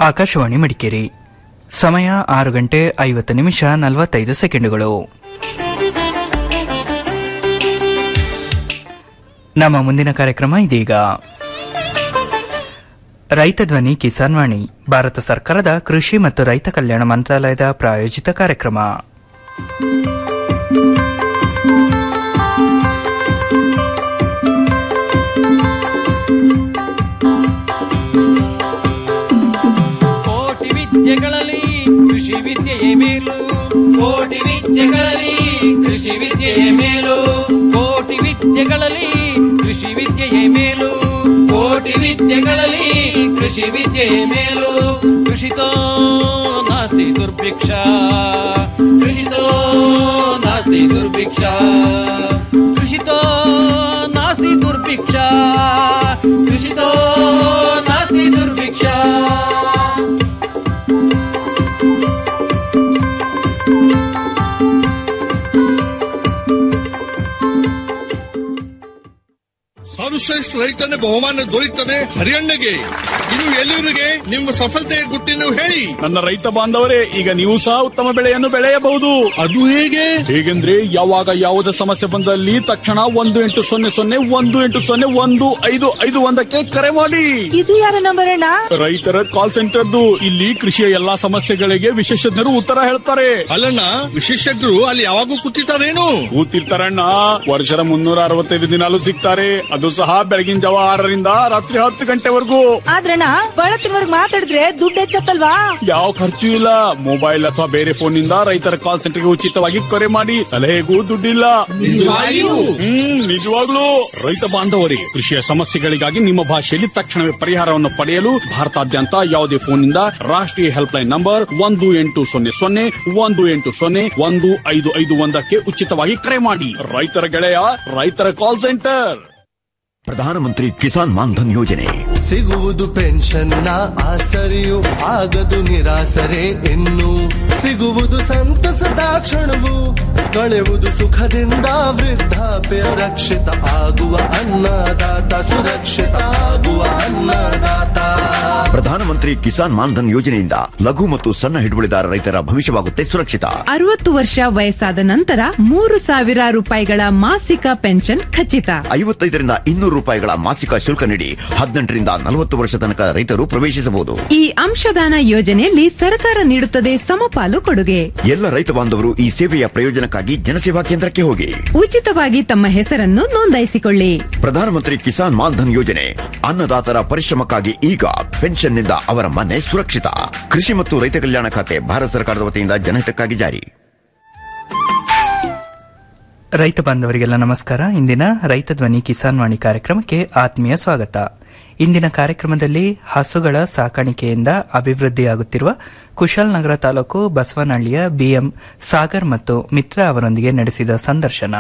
ಆಕಾಶವಾಣಿ ಮಡಿಕೇರಿ ಸಮಯ ಆರು ಗಂಟೆ ಐವತ್ತು ನಿಮಿಷ ನಲವತ್ತೈದು ಸೆಕೆಂಡುಗಳು ನಮ್ಮ ಮುಂದಿನ ಕಾರ್ಯಕ್ರಮ ಇದೀಗ ರೈತ ಧ್ವನಿ ಕಿಸಾನ್ ವಾಣಿ ಭಾರತ ಸರ್ಕಾರದ ಕೃಷಿ ಮತ್ತು ರೈತ ಕಲ್ಯಾಣ ಮಂತ್ರಾಲಯದ ಪ್ರಾಯೋಜಿತ ಕಾರ್ಯಕ್ರಮ ಕೋಟಿ ವಿದ್ಯೆಗಳಲ್ಲಿ ಕೃಷಿ ವಿದ್ಯೆಯೇ ಮೇಲು ಕೋಟಿ ವಿದ್ಯೆಗಳಲ್ಲಿ ಕೃಷಿ ವಿದ್ಯೆಯೇ ಮೇಲು ಕೋಟಿ ವಿದ್ಯೆಗಳಲ್ಲಿ ಕೃಷಿ ವಿದ್ಯೆಯೇ ಮೇಲು ಕೋಟಿ ವಿದ್ಯೆಗಳಲ್ಲಿ ಕೃಷಿ ವಿದ್ಯೆಯೇ ಮೇಲು ಕೃಷಿತೋ ನಾಸ್ತಿ ದುರ್ಭಿಕ್ಷ ಕೃಷಿತೋ ನಾಸ್ತಿ ದುರ್ಭಿಕ್ಷ ಕೃಷಿತೋ ನಾಸ್ತಿ ದುರ್ಭಿಕ್ಷ ಕೃಷಿತೋ ನಾಸ್ತಿ ದುರ್ಭಿಕ್ಷ ಸರ್ವಶ್ರೇಷ್ಠ ರೈತನ ಬಹುಮಾನ ದೊರೆಯುತ್ತದೆ ಹರಿಯಣ್ಣಗೆ ಇದು ಎಲ್ಲರಿಗೆ ನಿಮ್ಮ ಸಫಲತೆಯ ಗುಟ್ಟಿನ ಹೇಳಿ ನನ್ನ ರೈತ ಬಾಂಧವರೇ ಈಗ ನೀವು ಸಹ ಉತ್ತಮ ಬೆಳೆಯನ್ನು ಬೆಳೆಯಬಹುದು ಅದು ಹೇಗೆ ಹೇಗೆಂದ್ರೆ ಯಾವಾಗ ಯಾವುದೇ ಸಮಸ್ಯೆ ಬಂದಲ್ಲಿ ತಕ್ಷಣ ಒಂದು ಎಂಟು ಸೊನ್ನೆ ಸೊನ್ನೆ ಒಂದು ಎಂಟು ಸೊನ್ನೆ ಒಂದು ಐದು ಐದು ಒಂದಕ್ಕೆ ಕರೆ ಮಾಡಿ ಇದು ಯಾರ ನಂಬರ್ ಅಣ್ಣ ರೈತರ ಕಾಲ್ ಸೆಂಟರ್ದು ಇಲ್ಲಿ ಕೃಷಿಯ ಎಲ್ಲಾ ಸಮಸ್ಯೆಗಳಿಗೆ ವಿಶೇಷಜ್ಞರು ಉತ್ತರ ಹೇಳ್ತಾರೆ ಅಲ್ಲಣ್ಣ ವಿಶೇಷಜ್ಞರು ಅಲ್ಲಿ ಯಾವಾಗೂ ಕೂತಿರ್ತಾರೇನು ಕೂತಿರ್ತಾರಣ್ಣ ವರ್ಷದ ಮುನ್ನೂರ ಅರವತ್ತೈದು ದಿನಾಲು ಸಿಗ್ತಾರೆ ಅದು ಸಹ ಬೆಳಗಿನ ಜಾವ ಆರರಿಂದ ರಾತ್ರಿ ಹತ್ತು ಗಂಟೆವರೆಗೂ ಆದ್ರಣ್ಣ ಬಳತ್ತಿನವರ್ಗ್ ಮಾತಾಡಿದ್ರೆ ದುಡ್ಡು ಹೆಚ್ಚತ್ತಲ್ವಾ ಯಾವ ಖರ್ಚು ಇಲ್ಲ ಮೊಬೈಲ್ ಅಥವಾ ಬೇರೆ ಫೋನ್ ನಿಂದ ರೈತರ ಕಾಲ್ ಸೆಂಟರ್ಗೆ ಉಚಿತವಾಗಿ ಕರೆ ಮಾಡಿ ಸಲಹೆಗೂ ದುಡ್ಡಿಲ್ಲ ನಿಜವಾಗಿಯೂ? ಹ್ಮ್ ನಿಜವಾಗ್ಲೂ ರೈತ ಬಾಂಧವರೇ ಕೃಷಿಯ ಸಮಸ್ಯೆಗಳಿಗಾಗಿ ನಿಮ್ಮ ಭಾಷೆಯಲ್ಲಿ ತಕ್ಷಣವೇ ಪರಿಹಾರವನ್ನು ಪಡೆಯಲು ಭಾರತಾದ್ಯಂತ ಯಾವುದೇ ಫೋನ್ನಿಂದ ರಾಷ್ಟ್ರೀಯ ಹೆಲ್ಪ್ ಲೈನ್ ನಂಬರ್ ಒಂದು ಎಂಟು ಸೊನ್ನೆ ಸೊನ್ನೆ ಒಂದು ಎಂಟು ಸೊನ್ನೆ ಒಂದು ಐದು ಐದು ಒಂದಕ್ಕೆ ಉಚಿತವಾಗಿ ಕರೆ ಮಾಡಿ ರೈತರ ಗೆಳೆಯ ರೈತರ ಕಾಲ್ ಸೆಂಟರ್ ಪ್ರಧಾನಮಂತ್ರಿ ಕಿಸಾನ್ ಮಾನ್ಧನ್ ಯೋಜನೆ ಸಿಗುವುದು ಪೆನ್ಷನ್ನ ಆಸರೆಯು ಆಗದು ನಿರಾಸರೆ ಇನ್ನು ಸಿಗುವುದು ಸಂತಸದ ಕ್ಷಣವು ಕಳೆಯುವುದು ಸುಖದಿಂದ ವೃದ್ಧಾಪ್ಯ ರಕ್ಷಿತ ಆಗುವ ಅನ್ನದಾತ ಸುರಕ್ಷಿತ ಆಗುವ ಅನ್ನದಾತ ಪ್ರಧಾನಮಂತ್ರಿ ಕಿಸಾನ್ ಮಾನ್ಧನ್ ಯೋಜನೆಯಿಂದ ಲಘು ಮತ್ತು ಸಣ್ಣ ಹಿಡುವಳಿದಾರ ರೈತರ ಭವಿಷ್ಯವಾಗುತ್ತೆ ಸುರಕ್ಷಿತ ಅರವತ್ತು ವರ್ಷ ವಯಸ್ಸಾದ ನಂತರ ಮೂರು ಸಾವಿರ ರೂಪಾಯಿಗಳ ಮಾಸಿಕ ಪೆನ್ಷನ್ ಖಚಿತ ಐವತ್ತೈದರಿಂದ ಇನ್ನೂರು ರೂಪಾಯಿಗಳ ಮಾಸಿಕ ಶುಲ್ಕ ನೀಡಿ ಹದಿನೆಂಟರಿಂದ ನಲವತ್ತು ವರ್ಷ ತನಕ ರೈತರು ಪ್ರವೇಶಿಸಬಹುದು ಈ ಅಂಶದಾನ ಯೋಜನೆಯಲ್ಲಿ ಸರ್ಕಾರ ನೀಡುತ್ತದೆ ಸಮಪಾಲು ಕೊಡುಗೆ ಎಲ್ಲ ರೈತ ಬಾಂಧವರು ಈ ಸೇವೆಯ ಪ್ರಯೋಜನಕ್ಕಾಗಿ ಜನಸೇವಾ ಕೇಂದ್ರಕ್ಕೆ ಹೋಗಿ ಉಚಿತವಾಗಿ ತಮ್ಮ ಹೆಸರನ್ನು ನೋಂದಾಯಿಸಿಕೊಳ್ಳಿ ಪ್ರಧಾನಮಂತ್ರಿ ಕಿಸಾನ್ ಮಾನ್ಧನ್ ಯೋಜನೆ ಅನ್ನದಾತರ ಪರಿಶ್ರಮಕ್ಕಾಗಿ ಈಗ ಪೆನ್ಷನ್ನಿಂದ ಅವರ ಮನೆ ಸುರಕ್ಷಿತ ಕೃಷಿ ಮತ್ತು ರೈತ ಕಲ್ಯಾಣ ಖಾತೆ ಭಾರತ ಸರ್ಕಾರದ ವತಿಯಿಂದ ಜನಹಿತಕ್ಕಾಗಿ ಜಾರಿ ರೈತ ಬಾಂಧವರಿಗೆಲ್ಲ ನಮಸ್ಕಾರ ಇಂದಿನ ರೈತ ಧ್ವನಿ ಕಿಸಾನ್ ವಾಣಿ ಕಾರ್ಯಕ್ರಮಕ್ಕೆ ಆತ್ಮೀಯ ಸ್ವಾಗತ ಇಂದಿನ ಕಾರ್ಯಕ್ರಮದಲ್ಲಿ ಹಸುಗಳ ಸಾಕಾಣಿಕೆಯಿಂದ ಅಭಿವೃದ್ಧಿಯಾಗುತ್ತಿರುವ ಕುಶಾಲನಗರ ತಾಲೂಕು ಬಸವನಹಳ್ಳಿಯ ಬಿಎಂ ಸಾಗರ್ ಮತ್ತು ಮಿತ್ರ ಅವರೊಂದಿಗೆ ನಡೆಸಿದ ಸಂದರ್ಶನ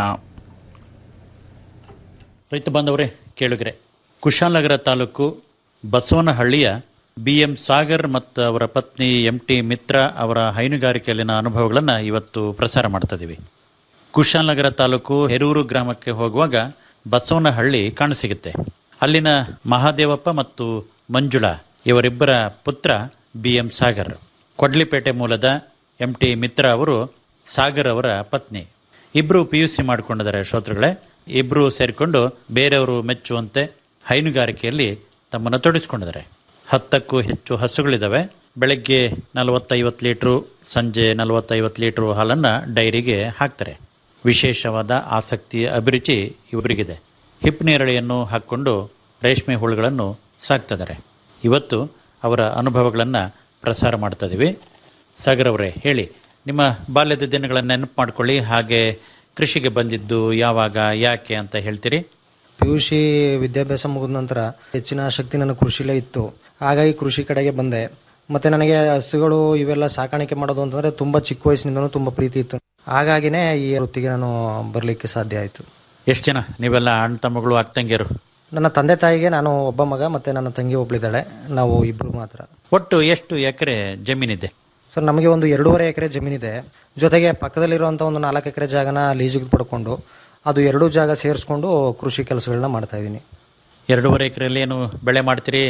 ರೈತ ಬಾಂಧವರೇ ಕೇಳುಗರೆ ಕುಶಾಲನಗರ ತಾಲೂಕು ಬಸವನಹಳ್ಳಿಯ ಬಿಎಂ ಸಾಗರ್ ಮತ್ತು ಅವರ ಪತ್ನಿ ಎಂ ಟಿ ಮಿತ್ರ ಅವರ ಹೈನುಗಾರಿಕೆಯಲ್ಲಿನ ಅನುಭವಗಳನ್ನು ಇವತ್ತು ಪ್ರಸಾರ ಮಾಡ್ತಾ ಇದೀವಿ ಕುಶಾಲನಗರ ತಾಲೂಕು ಹೆರೂರು ಗ್ರಾಮಕ್ಕೆ ಹೋಗುವಾಗ ಬಸವನಹಳ್ಳಿ ಕಾಣಸಿಗುತ್ತೆ ಅಲ್ಲಿನ ಮಹಾದೇವಪ್ಪ ಮತ್ತು ಮಂಜುಳಾ ಇವರಿಬ್ಬರ ಪುತ್ರ ಬಿಎಂ ಸಾಗರ್ ಕೊಡ್ಲಿಪೇಟೆ ಮೂಲದ ಎಂ ಟಿ ಮಿತ್ರ ಅವರು ಸಾಗರ್ ಅವರ ಪತ್ನಿ ಇಬ್ರು ಪಿ ಯು ಸಿ ಮಾಡಿಕೊಂಡಿದ್ದಾರೆ ಶ್ರೋತೃಗಳೇ ಇಬ್ರು ಸೇರಿಕೊಂಡು ಬೇರೆಯವರು ಮೆಚ್ಚುವಂತೆ ಹೈನುಗಾರಿಕೆಯಲ್ಲಿ ತಮ್ಮನ್ನು ತೊಡಗಿಸಿಕೊಂಡಿದ್ದಾರೆ ಹತ್ತಕ್ಕೂ ಹೆಚ್ಚು ಹಸುಗಳಿದಾವೆ ಬೆಳಗ್ಗೆ ನಲವತ್ತೈವತ್ತು ಲೀಟ್ರು ಸಂಜೆ ನಲವತ್ತೈವತ್ತು ಲೀಟ್ರು ಹಾಲನ್ನ ಡೈರಿಗೆ ಹಾಕ್ತಾರೆ ವಿಶೇಷವಾದ ಆಸಕ್ತಿ ಅಭಿರುಚಿ ಇವರಿಗಿದೆ ಹಿಪ್ ನೇರಳೆಯನ್ನು ಹಾಕ್ಕೊಂಡು ರೇಷ್ಮೆ ಹುಳುಗಳನ್ನು ಸಾಕ್ತಿದ್ದಾರೆ ಇವತ್ತು ಅವರ ಅನುಭವಗಳನ್ನು ಪ್ರಸಾರ ಮಾಡ್ತಾ ಇದೀವಿ ಸಾಗರ್ ಅವರೇ ಹೇಳಿ ನಿಮ್ಮ ಬಾಲ್ಯದ ದಿನಗಳನ್ನು ನೆನಪು ಮಾಡ್ಕೊಳ್ಳಿ ಹಾಗೆ ಕೃಷಿಗೆ ಬಂದಿದ್ದು ಯಾವಾಗ ಯಾಕೆ ಅಂತ ಹೇಳ್ತೀರಿ ಪಿ ಯು ಸಿ ವಿದ್ಯಾಭ್ಯಾಸ ಮುಗಿದ ನಂತರ ಹೆಚ್ಚಿನ ಆಸಕ್ತಿ ನನ್ನ ಕೃಷಿಲೇ ಇತ್ತು ಹಾಗಾಗಿ ಕೃಷಿ ಕಡೆಗೆ ಬಂದೆ ಮತ್ತೆ ನನಗೆ ಹಸುಗಳು ಇವೆಲ್ಲ ಸಾಕಾಣಿಕೆ ಮಾಡೋದು ಅಂತಂದ್ರೆ ತುಂಬಾ ಚಿಕ್ಕ ವಯಸ್ಸಿನಿಂದನೂ ತುಂಬಾ ಪ್ರೀತಿ ಇತ್ತು ಹಾಗಾಗಿನೇ ಈ ವೃತ್ತಿಗೆ ನಾನು ಬರಲಿಕ್ಕೆ ಸಾಧ್ಯ ಆಯಿತು ಎಷ್ಟು ಜನ ನೀವೆಲ್ಲ ಅಣ್ಣ ತಮ್ಮಗಳು ಅಕ್ಕಂಗಿಯರು ನನ್ನ ತಂದೆ ತಾಯಿಗೆ ನಾನು ಒಬ್ಬ ಮಗ ಮತ್ತೆ ನನ್ನ ತಂಗಿ ಒಬ್ಳಿದ್ದಾಳೆ ನಾವು ಇಬ್ರು ಮಾತ್ರ ಒಟ್ಟು ಎಷ್ಟು ಎಕರೆ ಜಮೀನಿದೆ ಸರ್ ನಮಗೆ ಒಂದು ಎರಡೂವರೆ ಎಕರೆ ಜಮೀನಿದೆ ಜೊತೆಗೆ ಪಕ್ಕದಲ್ಲಿರುವಂಥ ಒಂದು ನಾಲ್ಕು ಎಕರೆ ಜಾಗನ ಲೀಸಿಗೆ ಪಡ್ಕೊಂಡು ಅದು ಎರಡೂ ಜಾಗ ಸೇರಿಸ್ಕೊಂಡು ಕೃಷಿ ಕೆಲಸಗಳನ್ನ ಮಾಡ್ತಾ ಇದ್ದೀನಿ ಎರಡೂವರೆ ಎಕರೆಯಲ್ಲಿ ಏನು ಬೆಳೆ ಮಾಡ್ತೀರಿ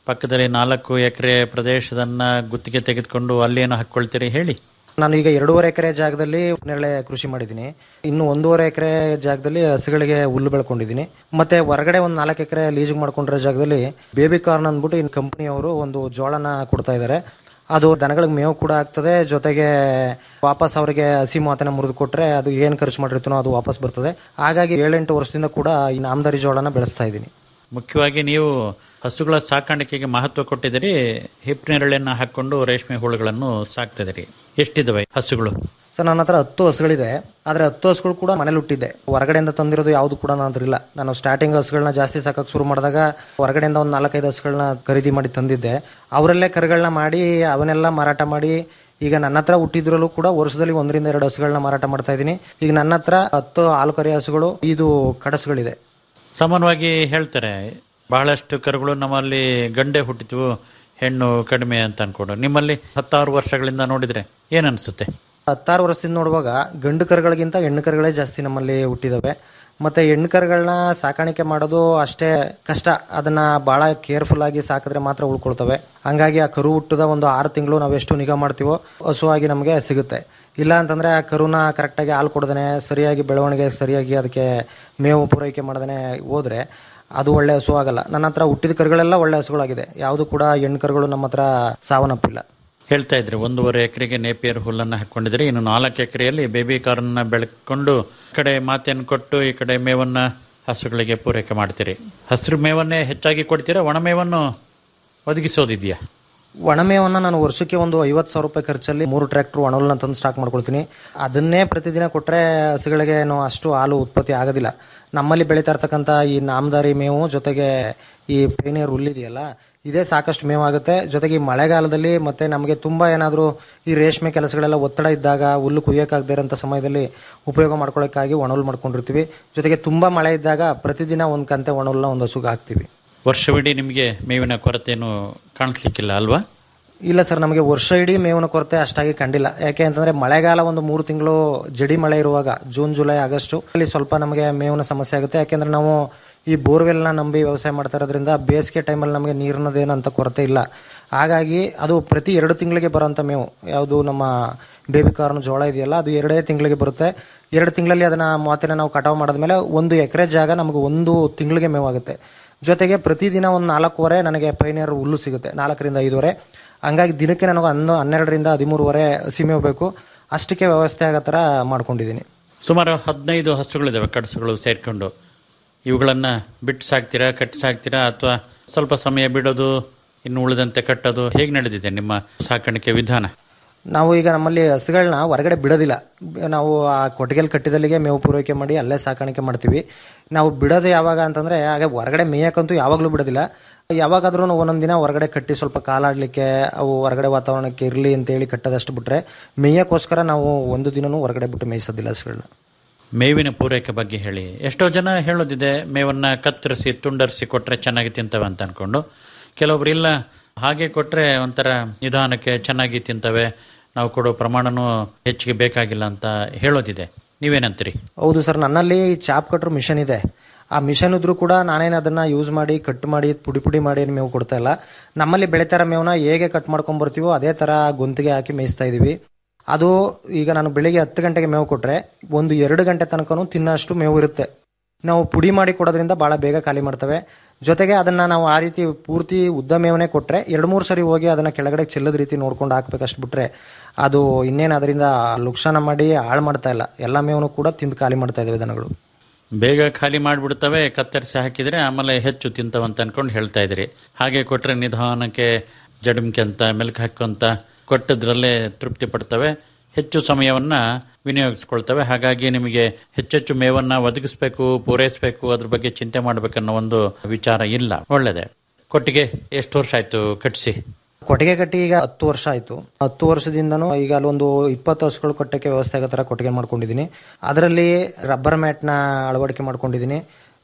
ಪಕ್ಕದಲ್ಲಿ ನಾಲ್ಕು ಎಕರೆ ಪ್ರದೇಶದನ್ನ ಗುತ್ತಿಗೆ ತೆಗೆದುಕೊಂಡು ಅಲ್ಲೇನು ಹಾಕೊಳ್ತೀರಿ ಹೇಳಿ ನಾನು ಈಗ ಎರಡೂವರೆ ಎಕರೆ ಜಾಗದಲ್ಲಿ ನೇರಳೆ ಕೃಷಿ ಮಾಡಿದ್ದೀನಿ ಇನ್ನು ಒಂದೂವರೆ ಎಕರೆ ಜಾಗದಲ್ಲಿ ಹಸುಗಳಿಗೆ ಹುಲ್ಲು ಬೆಳ್ಕೊಂಡಿದ್ದೀನಿ ಮತ್ತೆ ಹೊರಗಡೆ ಒಂದು ನಾಲ್ಕು ಎಕರೆ ಲೀಸ್ಗೆ ಮಾಡ್ಕೊಂಡಿರೋ ಜಾಗದಲ್ಲಿ ಬೇಬಿ ಕಾರ್ನ್ ಅಂದ್ಬಿಟ್ಟು ಇನ್ನು ಕಂಪನಿಯವರು ಒಂದು ಜೋಳನ ಕೊಡ್ತಾ ಇದ್ದಾರೆ ಅದು ದನಗಳಿಗೆ ಮೇವು ಕೂಡ ಆಗ್ತದೆ ಜೊತೆಗೆ ವಾಪಸ್ ಅವರಿಗೆ ಹಸಿ ಮಾತನ್ನ ಮುರಿದು ಕೊಟ್ರೆ ಅದು ಏನು ಖರ್ಚು ಮಾಡಿರ್ತೀನೋ ಅದು ವಾಪಸ್ ಬರ್ತದೆ ಹಾಗಾಗಿ ಏಳೆಂಟು ವರ್ಷದಿಂದ ಕೂಡ ಈ ನಾಮದಾರಿ ಜೋಳನ ಬೆಳೆಸ್ತಾ ಇದ್ದೀನಿ ಮುಖ್ಯವಾಗಿ ನೀವು ಹಸುಗಳ ಸಾಕಾಣಿಕೆಗೆ ಮಹತ್ವ ಕೊಟ್ಟಿದ್ದೀರಿ ಹಿಪ್ ನೇರಳೆಯನ್ನ ಹಾಕೊಂಡು ರೇಷ್ಮೆ ಹುಳುಗಳನ್ನು ಸಾಕ್ತಿದ್ದೀರಿ ಎಷ್ಟಿದಾವೆ ಹಸುಗಳು ಸರ್ ನನ್ನ ಹತ್ರ ಹತ್ತು ಹಸುಗಳಿದೆ ಆದ್ರೆ ಹತ್ತು ಹಸುಗಳು ಕೂಡ ಮನೇಲಿ ಹುಟ್ಟಿದ್ದೆ ಹೊರಗಡೆಯಿಂದ ತಂದಿರೋದು ಯಾವುದು ಕೂಡ ನನ್ನ ಹತ್ರ ಇಲ್ಲ ನಾನು ಸ್ಟಾರ್ಟಿಂಗ್ ಹಸುಗಳನ್ನ ಜಾಸ್ತಿ ಸಾಕಕ್ಕೆ ಶುರು ಮಾಡಿದಾಗ ಹೊರಗಡೆಯಿಂದ ಒಂದು ನಾಲ್ಕೈದು ಹಸುಗಳನ್ನ ಖರೀದಿ ಮಾಡಿ ತಂದಿದ್ದೆ ಅವರಲ್ಲೇ ಕರುಗಳನ್ನ ಮಾಡಿ ಅವನ್ನೆಲ್ಲ ಮಾರಾಟ ಮಾಡಿ ಈಗ ನನ್ನ ಹತ್ರ ಹುಟ್ಟಿದ್ರಲ್ಲೂ ಕೂಡ ವರ್ಷದಲ್ಲಿ ಒಂದರಿಂದ ಎರಡು ಹಸುಗಳನ್ನ ಮಾರಾಟ ಮಾಡ್ತಾ ಇದ್ದೀನಿ ಈಗ ನನ್ನ ಹತ್ರ ಹತ್ತು ಹಾಲು ಕರೆ ಹಸುಗಳು ಇದು ಕಡಸುಗಳಿದೆ ಸಾಮಾನ್ಯವಾಗಿ ಹೇಳ್ತಾರೆ ಬಹಳಷ್ಟು ಕರುಗಳು ನಮ್ಮಲ್ಲಿ ಗಂಡೆ ಹುಟ್ಟಿದ್ವು ಹೆಣ್ಣು ಕಡಿಮೆ ಅಂತ ಅನ್ಕೊಂಡು ನಿಮ್ಮಲ್ಲಿ ಹತ್ತಾರು ವರ್ಷಗಳಿಂದ ನೋಡಿದ್ರೆ ಏನ್ ಅನ್ಸುತ್ತೆ ಹತ್ತಾರು ವರ್ಷದಿಂದ ನೋಡುವಾಗ ಗಂಡು ಕರುಗಳಿಗಿಂತ ಹೆಣ್ಣು ಕರುಗಳೇ ಜಾಸ್ತಿ ನಮ್ಮಲ್ಲಿ ಹುಟ್ಟಿದಾವೆ ಮತ್ತೆ ಹೆಣ್ಣು ಕರುಗಳನ್ನ ಸಾಕಾಣಿಕೆ ಮಾಡೋದು ಅಷ್ಟೇ ಕಷ್ಟ ಅದನ್ನ ಬಹಳ ಕೇರ್ಫುಲ್ ಆಗಿ ಸಾಕಿದ್ರೆ ಮಾತ್ರ ಉಳ್ಕೊಳ್ತವೆ ಹಂಗಾಗಿ ಆ ಕರು ಹುಟ್ಟದ ಒಂದು ಆರು ತಿಂಗಳು ನಾವು ಎಷ್ಟು ನಿಗಾ ಮಾಡ್ತೀವೋ ಹಸುವಾಗಿ ನಮಗೆ ಸಿಗುತ್ತೆ ಇಲ್ಲ ಅಂತಂದ್ರೆ ಆ ಕರುನ ಕರೆಕ್ಟಾಗಿ ಹಾಲು ಕೊಡದೇನೆ ಸರಿಯಾಗಿ ಬೆಳವಣಿಗೆ ಸರಿಯಾಗಿ ಅದಕ್ಕೆ ಮೇವು ಪೂರೈಕೆ ಮಾಡದೇನೆ ಹೋದ್ರೆ ಅದು ಒಳ್ಳೆ ಹಸು ಆಗಲ್ಲ ನನ್ನ ಹತ್ರ ಹುಟ್ಟಿದ ಕರುಗಳೆಲ್ಲ ಒಳ್ಳೆ ಹಸುಗಳಾಗಿದೆ ಯಾವುದು ಕೂಡ ಹೆಣ್ಣು ಕರುಗಳು ನಮ್ಮ ಹತ್ರ ಸಾವನ್ನಪ್ಪಿಲ್ಲ ಹೇಳ್ತಾ ಇದ್ರಿ ಒಂದೂವರೆ ಎಕರೆಗೆ ನೇಪಿಯರ್ ಹುಲ್ಲನ್ನ ಹಾಕೊಂಡಿದ್ರಿ ಇನ್ನು ನಾಲ್ಕು ಎಕರೆಯಲ್ಲಿ ಬೇಬಿ ಕಾರ್ನ ಬೆಳ್ಕೊಂಡು ಈ ಕಡೆ ಮಾತೆಯನ್ನು ಕೊಟ್ಟು ಈ ಕಡೆ ಮೇವನ್ನ ಹಸುಗಳಿಗೆ ಪೂರೈಕೆ ಮಾಡ್ತೀರಿ ಹಸಿರು ಮೇವನ್ನೇ ಹೆಚ್ಚಾಗಿ ಕೊಡ್ತೀರಾ ಒಣ ಮೇವನ್ನು ಒದಗಿಸೋದಿದೆಯಾ ಒಣಮೇವನ್ನ ನಾನು ವರ್ಷಕ್ಕೆ ಒಂದು ಐವತ್ತು ಸಾವಿರ ರೂಪಾಯಿ ಖರ್ಚಲ್ಲಿ ಮೂರು ಟ್ರ್ಯಾಕ್ಟರ್ ಒಣಹುಲ್ಲನ್ನ ತಂದು ಸ್ಟಾಕ್ ಮಾಡ್ಕೊಳ್ತೀನಿ ಅದನ್ನೇ ಪ್ರತಿದಿನ ಕೊಟ್ಟರೆ ಹಸುಗಳಿಗೆ ಏನು ಅಷ್ಟು ಹಾಲು ಉತ್ಪತ್ತಿ ಆಗೋದಿಲ್ಲ ನಮ್ಮಲ್ಲಿ ಬೆಳೀತಾ ಇರ್ತಕ್ಕಂಥ ಈ ನಾಮದಾರಿ ಮೇವು ಜೊತೆಗೆ ಈ ಪೇನಿಯರ್ ಹುಲ್ಲಿದೆಯಲ್ಲ ಇದೇ ಸಾಕಷ್ಟು ಮೇವಾಗುತ್ತೆ ಜೊತೆಗೆ ಈ ಮಳೆಗಾಲದಲ್ಲಿ ಮತ್ತೆ ನಮಗೆ ತುಂಬಾ ಏನಾದರೂ ಈ ರೇಷ್ಮೆ ಕೆಲಸಗಳೆಲ್ಲ ಒತ್ತಡ ಇದ್ದಾಗ ಹುಲ್ಲು ಕುಯ್ಯೋಕ್ಕಾಗದೇ ಇರೋಂಥ ಸಮಯದಲ್ಲಿ ಉಪಯೋಗ ಮಾಡ್ಕೊಳ್ಳೋಕ್ಕಾಗಿ ಒಣಹುಲ್ ಮಾಡ್ಕೊಂಡಿರ್ತೀವಿ ಜೊತೆಗೆ ತುಂಬಾ ಮಳೆ ಇದ್ದಾಗ ಪ್ರತಿದಿನ ಒಂದು ಕಂತೆ ಒಣಹುಲ್ನ ಒಂದು ಹಸುಗೆ ಹಾಕ್ತೀವಿ ವರ್ಷವಿಡೀ ನಿಮಗೆ ಮೇವಿನ ಕೊರತೆಯನ್ನು ಕಾಣಿಸ್ಲಿಕ್ಕಿಲ್ಲ ಅಲ್ವಾ ಇಲ್ಲ ಸರ್ ನಮಗೆ ವರ್ಷ ಇಡೀ ಮೇವಿನ ಕೊರತೆ ಅಷ್ಟಾಗಿ ಕಂಡಿಲ್ಲ ಯಾಕೆ ಅಂತಂದ್ರೆ ಮಳೆಗಾಲ ಒಂದು ಮೂರು ತಿಂಗಳು ಜಡಿ ಮಳೆ ಇರುವಾಗ ಜೂನ್ ಜುಲೈ ಆಗಸ್ಟ್ ಅಲ್ಲಿ ಸ್ವಲ್ಪ ನಮಗೆ ಮೇವಿನ ಸಮಸ್ಯೆ ಆಗುತ್ತೆ ಯಾಕೆಂದ್ರೆ ನಾವು ಈ ಬೋರ್ವೆಲ್ನ ನಂಬಿ ವ್ಯವಸಾಯ ಮಾಡ್ತಾ ಇರೋದ್ರಿಂದ ಬೇಸಿಗೆ ಟೈಮಲ್ಲಿ ನಮಗೆ ನೀರಿನದೇನಂತ ಕೊರತೆ ಇಲ್ಲ ಹಾಗಾಗಿ ಅದು ಪ್ರತಿ ಎರಡು ತಿಂಗಳಿಗೆ ಬರೋಂಥ ಮೇವು ಯಾವುದು ನಮ್ಮ ಬೇಬಿ ಕಾರ್ನ್ ಜೋಳ ಇದೆಯಲ್ಲ ಅದು ಎರಡೇ ತಿಂಗಳಿಗೆ ಬರುತ್ತೆ ಎರಡು ತಿಂಗಳಲ್ಲಿ ಅದನ್ನ ಮಾತಿನ ನಾವು ಕಟಾವು ಮಾಡಿದ್ಮೇಲೆ ಒಂದು ಎಕರೆ ಜಾಗ ನಮಗೆ ಒಂದು ತಿಂಗಳಿಗೆ ಮೇವಾಗುತ್ತೆ ಜೊತೆಗೆ ಪ್ರತಿದಿನ ಒಂದು ನಾಲ್ಕೂವರೆ ನನಗೆ ಪೈನಿಯರ್ ಹುಲ್ಲು ಸಿಗುತ್ತೆ ನಾಲ್ಕರಿಂದ ಐದುವರೆ ಹಂಗಾಗಿ ದಿನಕ್ಕೆ ನನಗೆ ಹನ್ನೊ ಹನ್ನೆರಡರಿಂದ ಹದಿಮೂರುವರೆ ಹಸಿಮೇವು ಬೇಕು ಅಷ್ಟಕ್ಕೆ ವ್ಯವಸ್ಥೆ ಆಗೋ ಥರ ಮಾಡ್ಕೊಂಡಿದ್ದೀನಿ ಸುಮಾರು ಹದಿನೈದು ಹಸುಗಳಿದಾವೆ ಕಡಸುಗಳು ಸೇರ್ಕೊಂಡು ಇವುಗಳನ್ನ ಬಿಟ್ಟು ಸಾಕ್ತೀರಾ ಕಟ್ಟಿ ಸಾಕ್ತೀರಾ ಅಥವಾ ಸ್ವಲ್ಪ ಸಮಯ ಬಿಡೋದು ಇನ್ನು ಉಳಿದಂತೆ ಕಟ್ಟೋದು ಹೇಗೆ ನಡೆದಿದೆ ನಿಮ್ಮ ಸಾಕಾಣಿಕೆ ವಿಧಾನ ನಾವು ಈಗ ನಮ್ಮಲ್ಲಿ ಹಸುಗಳನ್ನ ಹೊರಗಡೆ ಬಿಡೋದಿಲ್ಲ ನಾವು ಆ ಕೊಟ್ಟಿಗೆಲ್ ಕಟ್ಟಿದಲ್ಲಿಗೆ ಮೇವು ಪೂರೈಕೆ ಮಾಡಿ ಅಲ್ಲೇ ಸಾಕಾಣಿಕೆ ಮಾಡ್ತೀವಿ ನಾವು ಬಿಡೋದು ಯಾವಾಗ ಅಂತಂದ್ರೆ ಹಾಗೆ ಹೊರಗಡೆ ಮೇಯಕ್ಕಂತೂ ಯಾವಾಗಲೂ ಬಿಡೋದಿಲ್ಲ ಯಾವಾಗಾದ್ರೂ ಒಂದೊಂದು ದಿನ ಹೊರಗಡೆ ಕಟ್ಟಿ ಸ್ವಲ್ಪ ಕಾಲಾಡ್ಲಿಕ್ಕೆ ಅವು ಹೊರಗಡೆ ವಾತಾವರಣಕ್ಕೆ ಇರಲಿ ಅಂತೇಳಿ ಕಟ್ಟೋದಷ್ಟು ಬಿಟ್ರೆ ಮೇಯಕ್ಕೋಸ್ಕರ ನಾವು ಒಂದು ದಿನನೂ ಹೊರಗಡೆ ಬಿಟ್ಟು ಮೇಯಿಸೋದಿಲ್ಲ ಹಸುಗಳನ್ನ ಮೇವಿನ ಪೂರೈಕೆ ಬಗ್ಗೆ ಹೇಳಿ ಎಷ್ಟೋ ಜನ ಹೇಳೋದಿದೆ ಮೇವನ್ನ ಕತ್ತರಿಸಿ ತುಂಡರಿಸಿ ಕೊಟ್ರೆ ಚೆನ್ನಾಗಿ ತಿಂತವೆ ಅಂತ ಅನ್ಕೊಂಡು ಕೆಲವೊಬ್ರು ಇಲ್ಲ ಹಾಗೆ ಕೊಟ್ರೆ ಒಂಥರ ನಿಧಾನಕ್ಕೆ ಚೆನ್ನಾಗಿ ತಿಂತವೆ ನಾವು ಕೊಡೋ ಪ್ರಮಾಣನೂ ಹೆಚ್ಚಿಗೆ ಬೇಕಾಗಿಲ್ಲ ಅಂತ ಹೇಳೋದಿದೆ ನೀವೇನಂತೀರಿ ಹೌದು ಸರ್ ನನ್ನಲ್ಲಿ ಚಾಪ್ ಕಟ್ರ್ ಮಿಷನ್ ಇದೆ ಆ ಮಿಷನ್ ಇದ್ರೂ ಕೂಡ ನಾನೇನು ಅದನ್ನ ಯೂಸ್ ಮಾಡಿ ಕಟ್ ಮಾಡಿ ಪುಡಿ ಪುಡಿ ಮಾಡಿ ಏನ್ ಮೇವು ಕೊಡ್ತಾ ಇಲ್ಲ ನಮ್ಮಲ್ಲಿ ಬೆಳಿತಾರ ಮೇವನ್ನ ಹೇಗೆ ಕಟ್ ಮಾಡ್ಕೊಂಡ್ ಬರ್ತೀವೋ ಅದೇ ತರ ಗೊಂತಿಗೆ ಹಾಕಿ ಮೇಯಿಸ್ತಾ ಇದೀವಿ ಅದು ಈಗ ನಾನು ಬೆಳಿಗ್ಗೆ ಹತ್ತು ಗಂಟೆಗೆ ಮೇವು ಕೊಟ್ರೆ ಒಂದು ಎರಡು ಗಂಟೆ ತನಕನೂ ತಿನ್ನೋಷ್ಟು ಮೇವು ಇರುತ್ತೆ ನಾವು ಪುಡಿ ಮಾಡಿ ಕೊಡೋದ್ರಿಂದ ಬಹಳ ಬೇಗ ಖಾಲಿ ಮಾಡ್ತವೆ ಜೊತೆಗೆ ಅದನ್ನ ನಾವು ಆ ರೀತಿ ಪೂರ್ತಿ ಉದ್ದ ಮೇವನೆ ಕೊಟ್ರೆ ಎರಡು ಮೂರು ಸರಿ ಹೋಗಿ ಅದನ್ನ ಕೆಳಗಡೆ ಚೆಲ್ಲದ ರೀತಿ ನೋಡ್ಕೊಂಡು ಹಾಕ್ಬೇಕಷ್ಟು ಬಿಟ್ರೆ ಅದು ಇನ್ನೇನು ಅದರಿಂದ ಲುಕ್ಷಾನ ಮಾಡಿ ಹಾಳು ಮಾಡ್ತಾ ಇಲ್ಲ ಎಲ್ಲ ಮೇವನ್ನು ಕೂಡ ತಿಂದು ಖಾಲಿ ಮಾಡ್ತಾ ಇದಾವೆ ದನಗಳು ಬೇಗ ಖಾಲಿ ಮಾಡಿಬಿಡ್ತವೆ ಕತ್ತರಿಸಿ ಹಾಕಿದ್ರೆ ಆಮೇಲೆ ಹೆಚ್ಚು ತಿಂತವಂತ ಅನ್ಕೊಂಡು ಹೇಳ್ತಾ ಇದ್ರಿ ಹಾಗೆ ಕೊಟ್ರೆ ನಿಧಾನಕ್ಕೆ ಜಡಮ್ಕೆ ಅಂತ ಮೆಲ್ಕ್ ಹಾಕೊಂತ ಕೊಟ್ಟದ್ರಲ್ಲೇ ತೃಪ್ತಿ ಪಡ್ತವೆ ಹೆಚ್ಚು ಸಮಯವನ್ನ ವಿನಿಯೋಗಿಸ್ಕೊಳ್ತವೆ ಹಾಗಾಗಿ ನಿಮಗೆ ಹೆಚ್ಚೆಚ್ಚು ಮೇವನ್ನ ಒದಗಿಸ್ಬೇಕು ಪೂರೈಸಬೇಕು ಅದ್ರ ಬಗ್ಗೆ ಚಿಂತೆ ಮಾಡ್ಬೇಕನ್ನೋ ಒಂದು ವಿಚಾರ ಇಲ್ಲ ಒಳ್ಳೇದೆ ಕೊಟ್ಟಿಗೆ ಎಷ್ಟು ವರ್ಷ ಆಯ್ತು ಕಟ್ಸಿ ಕೊಟ್ಟಿಗೆ ಕಟ್ಟಿ ಈಗ ಹತ್ತು ವರ್ಷ ಆಯ್ತು ಹತ್ತು ವರ್ಷದಿಂದನೂ ಈಗ ಅಲ್ಲೊಂದು ಇಪ್ಪತ್ತು ಹಸುಗಳು ಕಟ್ಟಕ್ಕೆ ವ್ಯವಸ್ಥೆ ಆಗೋ ತರ ಕೊಟ್ಟಿಗೆ ಮಾಡ್ಕೊಂಡಿದ್ದೀನಿ ಅದರಲ್ಲಿ ರಬ್ಬರ್ ಮ್ಯಾಟ್ ನ ಅಳವಡಿಕೆ ಮಾಡ್ಕೊಂಡಿದ್ದೀನಿ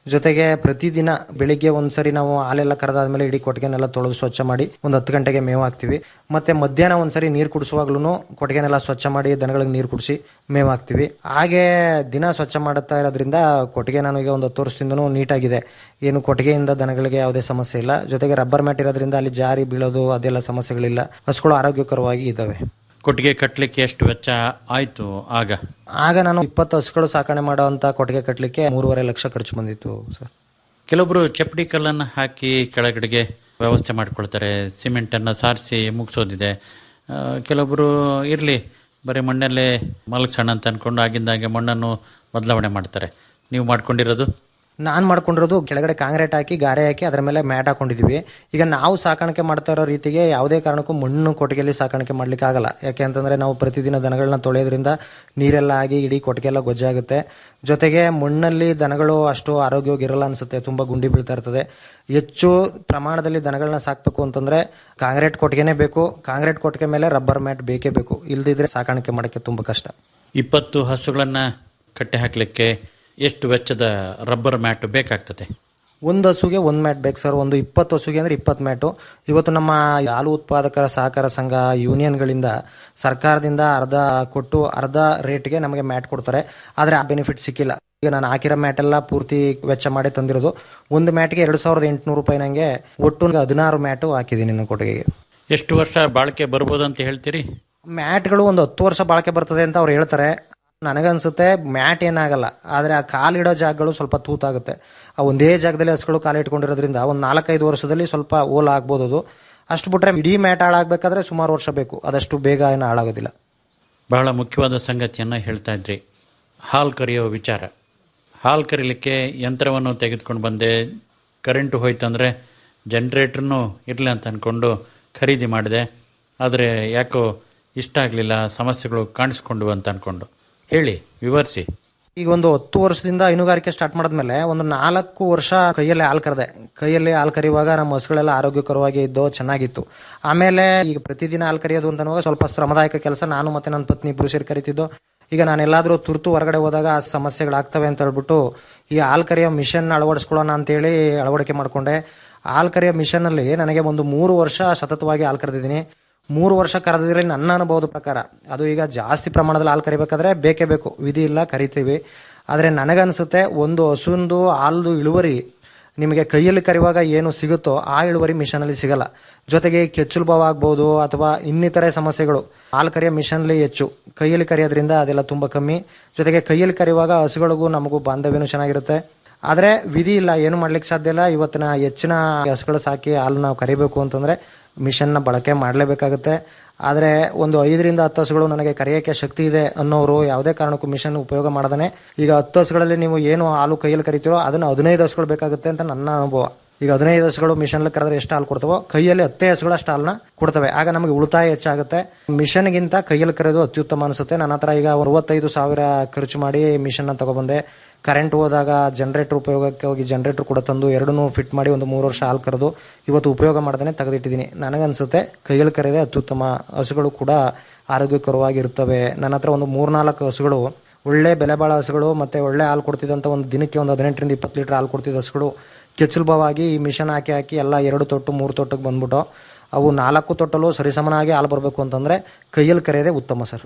ಜೊತೆಗೆ ಪ್ರತಿದಿನ ಬೆಳಿಗ್ಗೆ ಒಂದ್ಸರಿ ನಾವು ಹಾಲೆಲ್ಲ ಕರೆದಾದ್ಮೇಲೆ ಇಡೀ ಕೊಟ್ಟಿಗೆನೆಲ್ಲ ತೊಳೆದು ಸ್ವಚ್ಛ ಮಾಡಿ ಒಂದು ಹತ್ತು ಗಂಟೆಗೆ ಮೇವು ಹಾಕ್ತಿವಿ ಮತ್ತೆ ಮಧ್ಯಾಹ್ನ ಒಂದ್ಸರಿ ನೀರು ಕುಡಿಸುವಾಗ್ಲೂ ಕೊಟ್ಟಿಗೆನೆಲ್ಲ ಸ್ವಚ್ಛ ಮಾಡಿ ದನಗಳಿಗೆ ನೀರು ಕುಡಿಸಿ ಮೇವು ಹಾಕ್ತಿವಿ ಹಾಗೆ ದಿನ ಸ್ವಚ್ಛ ಮಾಡುತ್ತಾ ಇರೋದ್ರಿಂದ ಕೊಟ್ಟಿಗೆ ನನಗೆ ಒಂದು ಹತ್ತು ವರ್ಷದಿಂದನೂ ನೀಟಾಗಿದೆ ಏನು ಕೊಟ್ಟಿಗೆಯಿಂದ ದನಗಳಿಗೆ ಯಾವುದೇ ಸಮಸ್ಯೆ ಇಲ್ಲ ಜೊತೆಗೆ ರಬ್ಬರ್ ಮ್ಯಾಟ್ ಇರೋದ್ರಿಂದ ಅಲ್ಲಿ ಜಾರಿ ಬೀಳೋದು ಅದೆಲ್ಲ ಸಮಸ್ಯೆಗಳಿಲ್ಲ ಹಸುಗಳು ಆರೋಗ್ಯಕರವಾಗಿ ಇದ್ದಾವೆ ಕೊಟ್ಟಿಗೆ ಕಟ್ಟಲಿಕ್ಕೆ ಎಷ್ಟು ವೆಚ್ಚ ಆಯ್ತು ಆಗ ಆಗ ನಾನು ಇಪ್ಪತ್ತು ಹಸುಗಳು ಸಾಕಣೆ ಮಾಡುವಂತ ಕೊಟ್ಟಿಗೆ ಕಟ್ಟಲಿಕ್ಕೆ ಮೂರುವರೆ ಲಕ್ಷ ಖರ್ಚು ಬಂದಿತ್ತು ಸರ್ ಕೆಲವೊಬ್ರು ಚಪ್ಪಡಿ ಕಲ್ಲನ್ನು ಹಾಕಿ ಕೆಳಗಡೆಗೆ ವ್ಯವಸ್ಥೆ ಮಾಡ್ಕೊಳ್ತಾರೆ ಸಿಮೆಂಟ್ ಅನ್ನ ಸಾರಿಸಿ ಮುಗಿಸೋದಿದೆ ಆ, ಕೆಲವೊಬ್ರು ಇರ್ಲಿ ಬರೀ ಮಣ್ಣಲ್ಲೇ ಮಲಗ್ಸೋಣ ಅಂತ ಅನ್ಕೊಂಡು ಆಗಿಂದಾಗೆ ಮಣ್ಣನ್ನು ಬದಲಾವಣೆ ಮಾಡ್ತಾರೆ ನೀವು ಮಾಡ್ಕೊಂಡಿರೋದು ನಾನ್ ಮಾಡ್ಕೊಂಡಿರೋದು ಕೆಳಗಡೆ ಕಾಂಕ್ರೀಟ್ ಹಾಕಿ ಗಾರೆ ಹಾಕಿ ಅದರ ಮೇಲೆ ಮ್ಯಾಟ್ ಹಾಕೊಂಡಿದೀವಿ ಈಗ ನಾವು ಸಾಕಾಣಿಕೆ ಮಾಡ್ತಾ ಇರೋ ರೀತಿಗೆ ಯಾವುದೇ ಕಾರಣಕ್ಕೂ ಮಣ್ಣು ಕೊಟ್ಟಿಗೆಯಲ್ಲಿ ಸಾಕಾಣಿಕೆ ಮಾಡ್ಲಿಕ್ಕೆ ಆಗಲ್ಲ ಯಾಕೆ ಅಂತಂದ್ರೆ ನಾವು ಪ್ರತಿದಿನ ದನಗಳನ್ನ ತೊಳೆಯೋದ್ರಿಂದ ನೀರೆಲ್ಲ ಆಗಿ ಇಡೀ ಕೊಟ್ಟಿಗೆ ಎಲ್ಲ ಗೊಜ್ಜಾಗುತ್ತೆ ಜೊತೆಗೆ ಮಣ್ಣಲ್ಲಿ ದನಗಳು ಅಷ್ಟು ಆರೋಗ್ಯವಾಗಿರಲ್ಲ ಅನ್ಸುತ್ತೆ ತುಂಬಾ ಗುಂಡಿ ಬೀಳ್ತಾ ಇರ್ತದೆ ಹೆಚ್ಚು ಪ್ರಮಾಣದಲ್ಲಿ ದನಗಳನ್ನ ಸಾಕ್ಬೇಕು ಅಂತಂದ್ರೆ ಕಾಂಕ್ರೀಟ್ ಕೊಟ್ಟಿಗೆನೇ ಬೇಕು ಕಾಂಕ್ರೀಟ್ ಕೊಟ್ಟಿಗೆ ಮೇಲೆ ರಬ್ಬರ್ ಮ್ಯಾಟ್ ಬೇಕೇ ಬೇಕು ಇಲ್ದಿದ್ರೆ ಸಾಕಾಣಿಕೆ ಮಾಡಕ್ಕೆ ತುಂಬಾ ಕಷ್ಟ ಇಪ್ಪತ್ತು ಹಸುಗಳನ್ನ ಕಟ್ಟಿ ಹಾಕ್ಲಿಕ್ಕೆ ಎಷ್ಟು ವೆಚ್ಚದ ರಬ್ಬರ್ ಮ್ಯಾಟ್ ಬೇಕಾಗ್ತದೆ ಒಂದು ಹಸುಗೆ ಒಂದ್ ಮ್ಯಾಟ್ ಬೇಕು ಸರ್ ಒಂದು ಇಪ್ಪತ್ತು ಹಸುಗೆ ಅಂದ್ರೆ ಇಪ್ಪತ್ತು ಮ್ಯಾಟು ಇವತ್ತು ನಮ್ಮ ಹಾಲು ಉತ್ಪಾದಕರ ಸಹಕಾರ ಸಂಘ ಯೂನಿಯನ್ಗಳಿಂದ ಸರ್ಕಾರದಿಂದ ಅರ್ಧ ಕೊಟ್ಟು ಅರ್ಧ ರೇಟ್ಗೆ ನಮಗೆ ಮ್ಯಾಟ್ ಕೊಡ್ತಾರೆ ಆದ್ರೆ ಆ ಬೆನಿಫಿಟ್ ಸಿಕ್ಕಿಲ್ಲ ಈಗ ನಾನು ಹಾಕಿರೋ ಮ್ಯಾಟ್ ಎಲ್ಲ ಪೂರ್ತಿ ವೆಚ್ಚ ಮಾಡಿ ತಂದಿರೋದು ಒಂದು ಮ್ಯಾಟ್ಗೆ ಎರಡು ಸಾವಿರದ ಎಂಟುನೂರು ರೂಪಾಯಿ ನಂಗೆ ಒಟ್ಟು ಹದಿನಾರು ಮ್ಯಾಟು ಹಾಕಿದ್ದೀನಿ ನನ್ನ ಕೊಟ್ಟಿಗೆಗೆ ಎಷ್ಟು ವರ್ಷ ಬಾಳಿಕೆ ಬರ್ಬೋದು ಅಂತ ಹೇಳ್ತೀರಿ ಮ್ಯಾಟ್ಗಳು ಒಂದು ಹತ್ತು ವರ್ಷ ಬಾಳಿಕೆ ಬರ್ತದೆ ಅಂತ ಅವ್ರು ಹೇಳ್ತಾರೆ ನನಗನ್ಸುತ್ತೆ ಮ್ಯಾಟ್ ಏನಾಗಲ್ಲ ಆದ್ರೆ ಆ ಕಾಲಿಡೋ ಜಾಗಗಳು ಸ್ವಲ್ಪ ತೂತಾಗುತ್ತೆ ಆ ಒಂದೇ ಜಾಗದಲ್ಲಿ ಹಸುಗಳು ಕಾಲು ಇಟ್ಕೊಂಡಿರೋದ್ರಿಂದ ಒಂದು ನಾಲ್ಕೈದು ವರ್ಷದಲ್ಲಿ ಸ್ವಲ್ಪ ಓಲ ಆಗ್ಬೋದು ಅದು ಅಷ್ಟು ಬಿಟ್ರೆ ಇಡೀ ಮ್ಯಾಟ್ ಹಾಳಾಗ್ಬೇಕಾದ್ರೆ ಸುಮಾರು ವರ್ಷ ಬೇಕು ಅದಷ್ಟು ಬೇಗ ಏನು ಹಾಳಾಗೋದಿಲ್ಲ ಬಹಳ ಮುಖ್ಯವಾದ ಸಂಗತಿಯನ್ನ ಹೇಳ್ತಾ ಇದ್ರಿ ಹಾಲು ಕರೆಯೋ ವಿಚಾರ ಹಾಲು ಕರೀಲಿಕ್ಕೆ ಯಂತ್ರವನ್ನು ತೆಗೆದುಕೊಂಡು ಬಂದೆ ಕರೆಂಟು ಹೋಯ್ತಂದ್ರೆ ಜನ್ರೇಟ್ರನ್ನು ಇರಲಿ ಅಂತ ಅನ್ಕೊಂಡು ಖರೀದಿ ಮಾಡಿದೆ ಆದರೆ ಯಾಕೋ ಇಷ್ಟ ಆಗಲಿಲ್ಲ ಸಮಸ್ಯೆಗಳು ಕಾಣಿಸ್ಕೊಂಡ್ವು ಅಂತ ಅನ್ಕೊಂಡು ಹೇಳಿ ವಿವರಿಸಿ ಈಗ ಒಂದು ಹತ್ತು ವರ್ಷದಿಂದ ಹೈನುಗಾರಿಕೆ ಸ್ಟಾರ್ಟ್ ಮಾಡಿದ್ಮೇಲೆ ಒಂದು ನಾಲ್ಕು ವರ್ಷ ಕೈಯಲ್ಲಿ ಹಾಲು ಕರೆದೆ ಕೈಯಲ್ಲಿ ಹಾಲು ಕರೆಯುವಾಗ ನಮ್ಮ ಹಸುಗಳೆಲ್ಲ ಆರೋಗ್ಯಕರವಾಗಿ ಇದ್ದೋ ಚೆನ್ನಾಗಿತ್ತು ಆಮೇಲೆ ಈಗ ಪ್ರತಿದಿನ ಹಾಲು ಕರೆಯೋದು ಅಂತನ್ನುವಾಗ ಸ್ವಲ್ಪ ಶ್ರಮದಾಯಕ ಕೆಲಸ ನಾನು ಮತ್ತೆ ನನ್ನ ಪತ್ನಿ ಇಬ್ರು ಸೇರಿ ಕರಿತಿದ್ದು ಈಗ ನಾನೆಲ್ಲಾದ್ರೂ ತುರ್ತು ಹೊರಗಡೆ ಹೋದಾಗ ಆ ಸಮಸ್ಯೆಗಳಾಗ್ತವೆ ಅಂತ ಹೇಳ್ಬಿಟ್ಟು ಈ ಹಾಲು ಕರೆಯೋ ಮಿಷನ್ ಅಳವಡಿಸ್ಕೊಳ್ಳೋಣ ಅಂತೇಳಿ ಅಳವಡಿಕೆ ಮಾಡ್ಕೊಂಡೆ ಹಾಲು ಕರೆಯೋ ಮಿಷನ್ ಅಲ್ಲಿ ನನಗೆ ಒಂದು ಮೂರು ವರ್ಷ ಸತತವಾಗಿ ಹಾಲು ಕರೆದಿದ್ದೀನಿ ಮೂರು ವರ್ಷ ಕರೆದಿದ್ರೆ ನನ್ನ ಅನುಭವದ ಪ್ರಕಾರ ಅದು ಈಗ ಜಾಸ್ತಿ ಪ್ರಮಾಣದಲ್ಲಿ ಹಾಲು ಕರಿಬೇಕಾದ್ರೆ ಬೇಕೇ ಬೇಕು ವಿಧಿ ಇಲ್ಲ ಕರಿತೀವಿ ಆದ್ರೆ ನನಗನ್ಸುತ್ತೆ ಒಂದು ಹಸುಂದು ಹಾಲ್ದು ಇಳುವರಿ ನಿಮಗೆ ಕೈಯಲ್ಲಿ ಕರೆಯುವಾಗ ಏನು ಸಿಗುತ್ತೋ ಆ ಇಳುವರಿ ಮಿಷನ್ ಅಲ್ಲಿ ಸಿಗಲ್ಲ ಜೊತೆಗೆ ಕೆಚ್ಚಲು ಭಾವ ಆಗ್ಬಹುದು ಅಥವಾ ಇನ್ನಿತರೆ ಸಮಸ್ಯೆಗಳು ಹಾಲು ಕರೆಯೋ ಮಿಷನ್ ಅಲ್ಲಿ ಹೆಚ್ಚು ಕೈಯಲ್ಲಿ ಕರೆಯೋದ್ರಿಂದ ಅದೆಲ್ಲ ತುಂಬಾ ಕಮ್ಮಿ ಜೊತೆಗೆ ಕೈಯಲ್ಲಿ ಕರೆಯುವಾಗ ಹಸುಗಳಿಗೂ ನಮಗೂ ಬಾಂಧವ್ಯನೂ ಚೆನ್ನಾಗಿರುತ್ತೆ ಆದ್ರೆ ವಿಧಿ ಇಲ್ಲ ಏನು ಮಾಡ್ಲಿಕ್ಕೆ ಸಾಧ್ಯ ಇಲ್ಲ ಇವತ್ತಿನ ಹೆಚ್ಚಿನ ಹಸುಗಳು ಸಾಕಿ ಹಾಲು ನಾವು ಕರಿಬೇಕು ಅಂತಂದ್ರೆ ಮಿಷನ್ ನ ಬಳಕೆ ಮಾಡಲೇಬೇಕಾಗುತ್ತೆ ಆದ್ರೆ ಒಂದು ಐದರಿಂದ ಹತ್ತು ಹಸುಗಳು ನನಗೆ ಕರೆಯೋಕೆ ಶಕ್ತಿ ಇದೆ ಅನ್ನೋರು ಯಾವುದೇ ಕಾರಣಕ್ಕೂ ಮಿಷನ್ ಉಪಯೋಗ ಮಾಡದಾನೆ ಈಗ ಹತ್ತು ಹಸುಗಳಲ್ಲಿ ನೀವು ಏನು ಹಾಲು ಕೈಯಲ್ಲಿ ಕರಿತೀರೋ ಅದನ್ನ ಹದಿನೈದು ಹಸುಗಳು ಬೇಕಾಗುತ್ತೆ ಅಂತ ನನ್ನ ಅನುಭವ ಈಗ ಹದಿನೈದು ಹಸುಗಳು ಮಿಷನ್ ಕರೆದ್ರೆ ಎಷ್ಟು ಹಾಲು ಕೊಡ್ತವೋ ಕೈಯಲ್ಲಿ ಹತ್ತೇ ಹಸುಗಳು ಅಷ್ಟು ಹಾಲನ್ನ ಕೊಡ್ತವೆ ಆಗ ನಮಗೆ ಉಳಿತಾಯ ಹೆಚ್ಚಾಗುತ್ತೆ ಮಿಷನ್ಗಿಂತ ಕೈಯಲ್ಲಿ ಕರೆಯೋದು ಅತ್ಯುತ್ತಮ ಅನಿಸುತ್ತೆ ನನ್ನ ಹತ್ರ ಈಗ ಅರವತ್ತೈದು ಸಾವಿರ ಖರ್ಚು ಮಾಡಿ ಮಿಷನ್ ನ ತಗೊಬಂದೆ ಕರೆಂಟ್ ಹೋದಾಗ ಜನರೇಟರ್ ಉಪಯೋಗಕ್ಕೆ ಹೋಗಿ ಜನರೇಟರ್ ಕೂಡ ತಂದು ಎರಡನ್ನೂ ಫಿಟ್ ಮಾಡಿ ಒಂದು ಮೂರು ವರ್ಷ ಹಾಲು ಕರೆದು ಇವತ್ತು ಉಪಯೋಗ ಮಾಡ್ದೇನೆ ತೆಗೆದಿಟ್ಟಿದ್ದೀನಿ ನನಗನ್ಸುತ್ತೆ ಕೈಯಲ್ಲಿ ಕರೆದೇ ಅತ್ಯುತ್ತಮ ಹಸುಗಳು ಕೂಡ ಆರೋಗ್ಯಕರವಾಗಿರ್ತವೆ ನನ್ನ ಹತ್ರ ಒಂದು ಮೂರ್ನಾಲ್ಕು ಹಸುಗಳು ಒಳ್ಳೆ ಬೆಲೆ ಬಾಳ ಹಸುಗಳು ಮತ್ತೆ ಒಳ್ಳೆ ಹಾಲು ಕೊಡ್ತಿದ್ದಂತ ಒಂದು ದಿನಕ್ಕೆ ಒಂದು ಹದಿನೆಂಟರಿಂದ ಇಪ್ಪತ್ತು ಲೀಟರ್ ಹಾಲು ಕೊಡ್ತಿದ್ದ ಹಸುಗಳು ಕೆಚ್ಚಲುಭವಾಗಿ ಈ ಮಿಷನ್ ಹಾಕಿ ಹಾಕಿ ಎಲ್ಲ ಎರಡು ತೊಟ್ಟು ಮೂರು ತೊಟ್ಟಕ್ಕೆ ಬಂದ್ಬಿಟ್ಟು ಅವು ನಾಲ್ಕು ತೊಟ್ಟಲು ಸರಿಸಮನಾಗಿ ಹಾಲು ಬರಬೇಕು ಅಂತಂದ್ರೆ ಕೈಯಲ್ಲಿ ಕರೆಯೋದೇ ಉತ್ತಮ ಸರ್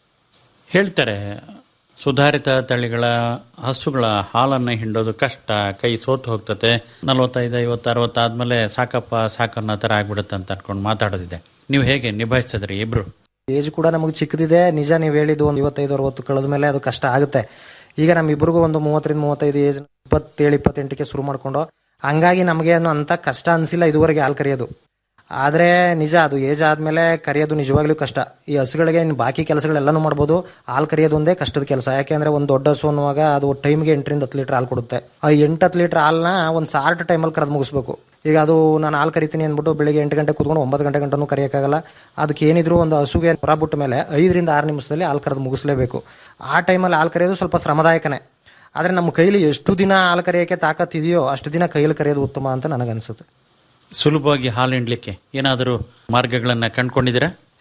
ಹೇಳ್ತಾರೆ ಸುಧಾರಿತ ತಳಿಗಳ ಹಸುಗಳ ಹಾಲನ್ನು ಹಿಂಡೋದು ಕಷ್ಟ ಕೈ ಸೋತು ಹೋಗ್ತತೆ ನಲವತ್ತೈದು ಐವತ್ತು ಅರವತ್ತು ಆದ್ಮೇಲೆ ಸಾಕಪ್ಪ ಸಾಕನ್ನ ತರ ಆಗ್ಬಿಡುತ್ತೆ ಅಂತ ಅನ್ಕೊಂಡು ಮಾತಾಡೋದಿದೆ ನೀವು ಹೇಗೆ ನಿಭಾಯಿಸಿದ್ರಿ ಇಬ್ರು ಏಜ್ ಕೂಡ ನಮಗೆ ಚಿಕ್ಕದಿದೆ ನಿಜ ನೀವು ಹೇಳಿದ್ದು ಒಂದು ಇವತ್ತೈದು ಅರವತ್ತು ಕಳೆದ ಮೇಲೆ ಅದು ಕಷ್ಟ ಆಗುತ್ತೆ ಈಗ ನಮ್ಮಿಬ್ರಿಗೂ ಒಂದು ಮೂವತ್ತರಿಂದ ಮೂವತ್ತೈದು ಏಜ್ ಇಪ್ಪತ್ತೇಳು ಇಪ್ಪತ್ತೆಂಟಕ್ಕೆ ಶುರು ಮಾಡ್ಕೊಂಡು ಹಂಗಾಗಿ ನಮಗೆ ಏನು ಅಂತ ಕಷ್ಟ ಅನ್ಸಿಲ್ಲ ಇದುವರೆಗೆ ಹಾಲು ಕರೆಯೋದು ಆದ್ರೆ ನಿಜ ಅದು ಏಜ್ ಆದ್ಮೇಲೆ ಕರೆಯೋದು ನಿಜವಾಗ್ಲೂ ಕಷ್ಟ ಈ ಹಸುಗಳಿಗೆ ಇನ್ನು ಬಾಕಿ ಕೆಲಸಗಳೆಲ್ಲಾನು ಮಾಡ್ಬೋದು ಹಾಲು ಕರೆಯೋದು ಒಂದೇ ಕಷ್ಟದ ಕೆಲಸ ಯಾಕೆಂದ್ರೆ ಒಂದು ದೊಡ್ಡ ಹಸು ಅನ್ನುವಾಗ ಅದು ಟೈಮ್ಗೆ ಎಂಟರಿಂದ ಹತ್ತು ಲೀಟರ್ ಹಾಲು ಕೊಡುತ್ತೆ ಆ ಎಂಟು ಹತ್ತು ಲೀಟರ್ ಹಾಲನ್ನ ಒಂದು ಸಾರ್ಟ್ ಟೈಮಲ್ಲಿ ಕರೆದು ಮುಗಿಸ್ಬೇಕು ಈಗ ಅದು ನಾನು ಹಾಲು ಕರಿತೀನಿ ಅಂದ್ಬಿಟ್ಟು ಬೆಳಿಗ್ಗೆ ಎಂಟು ಗಂಟೆ ಕೂತ್ಕೊಂಡು ಒಂಬತ್ತು ಗಂಟೆ ಗಂಟನೂ ಕರೆಯೋಕ್ಕಾಗಲ್ಲ ಅದಕ್ಕೆ ಏನಿದ್ರು ಒಂದು ಹಸುಗೆ ಹೊರ ಬಿಟ್ಟ ಮೇಲೆ ಐದರಿಂದ ಆರು ನಿಮಿಷದಲ್ಲಿ ಹಾಲು ಕರೆದು ಮುಗಿಸ್ಲೇಬೇಕು ಆ ಟೈಮಲ್ಲಿ ಹಾಲು ಕರೆಯೋದು ಸ್ವಲ್ಪ ಶ್ರಮದಾಯಕನೇ ಆದ್ರೆ ನಮ್ಮ ಕೈಲಿ ಎಷ್ಟು ದಿನ ಹಾಲು ಕರೆಯೋಕೆ ತಾಕತ್ ಇದೆಯೋ ಅಷ್ಟು ದಿನ ಕೈಯಲ್ಲಿ ಕರೆಯೋದು ಉತ್ತಮ ಅಂತ ನನಗನ್ಸುತ್ತೆ ಸುಲಭವಾಗಿ ಹಾಲು ಹಿಂಡ್ಲಿಕ್ಕೆ ಏನಾದರೂ ಮಾರ್ಗಗಳನ್ನ ಕಂಡ್ಕೊಂಡಿದ್ದೀರಾ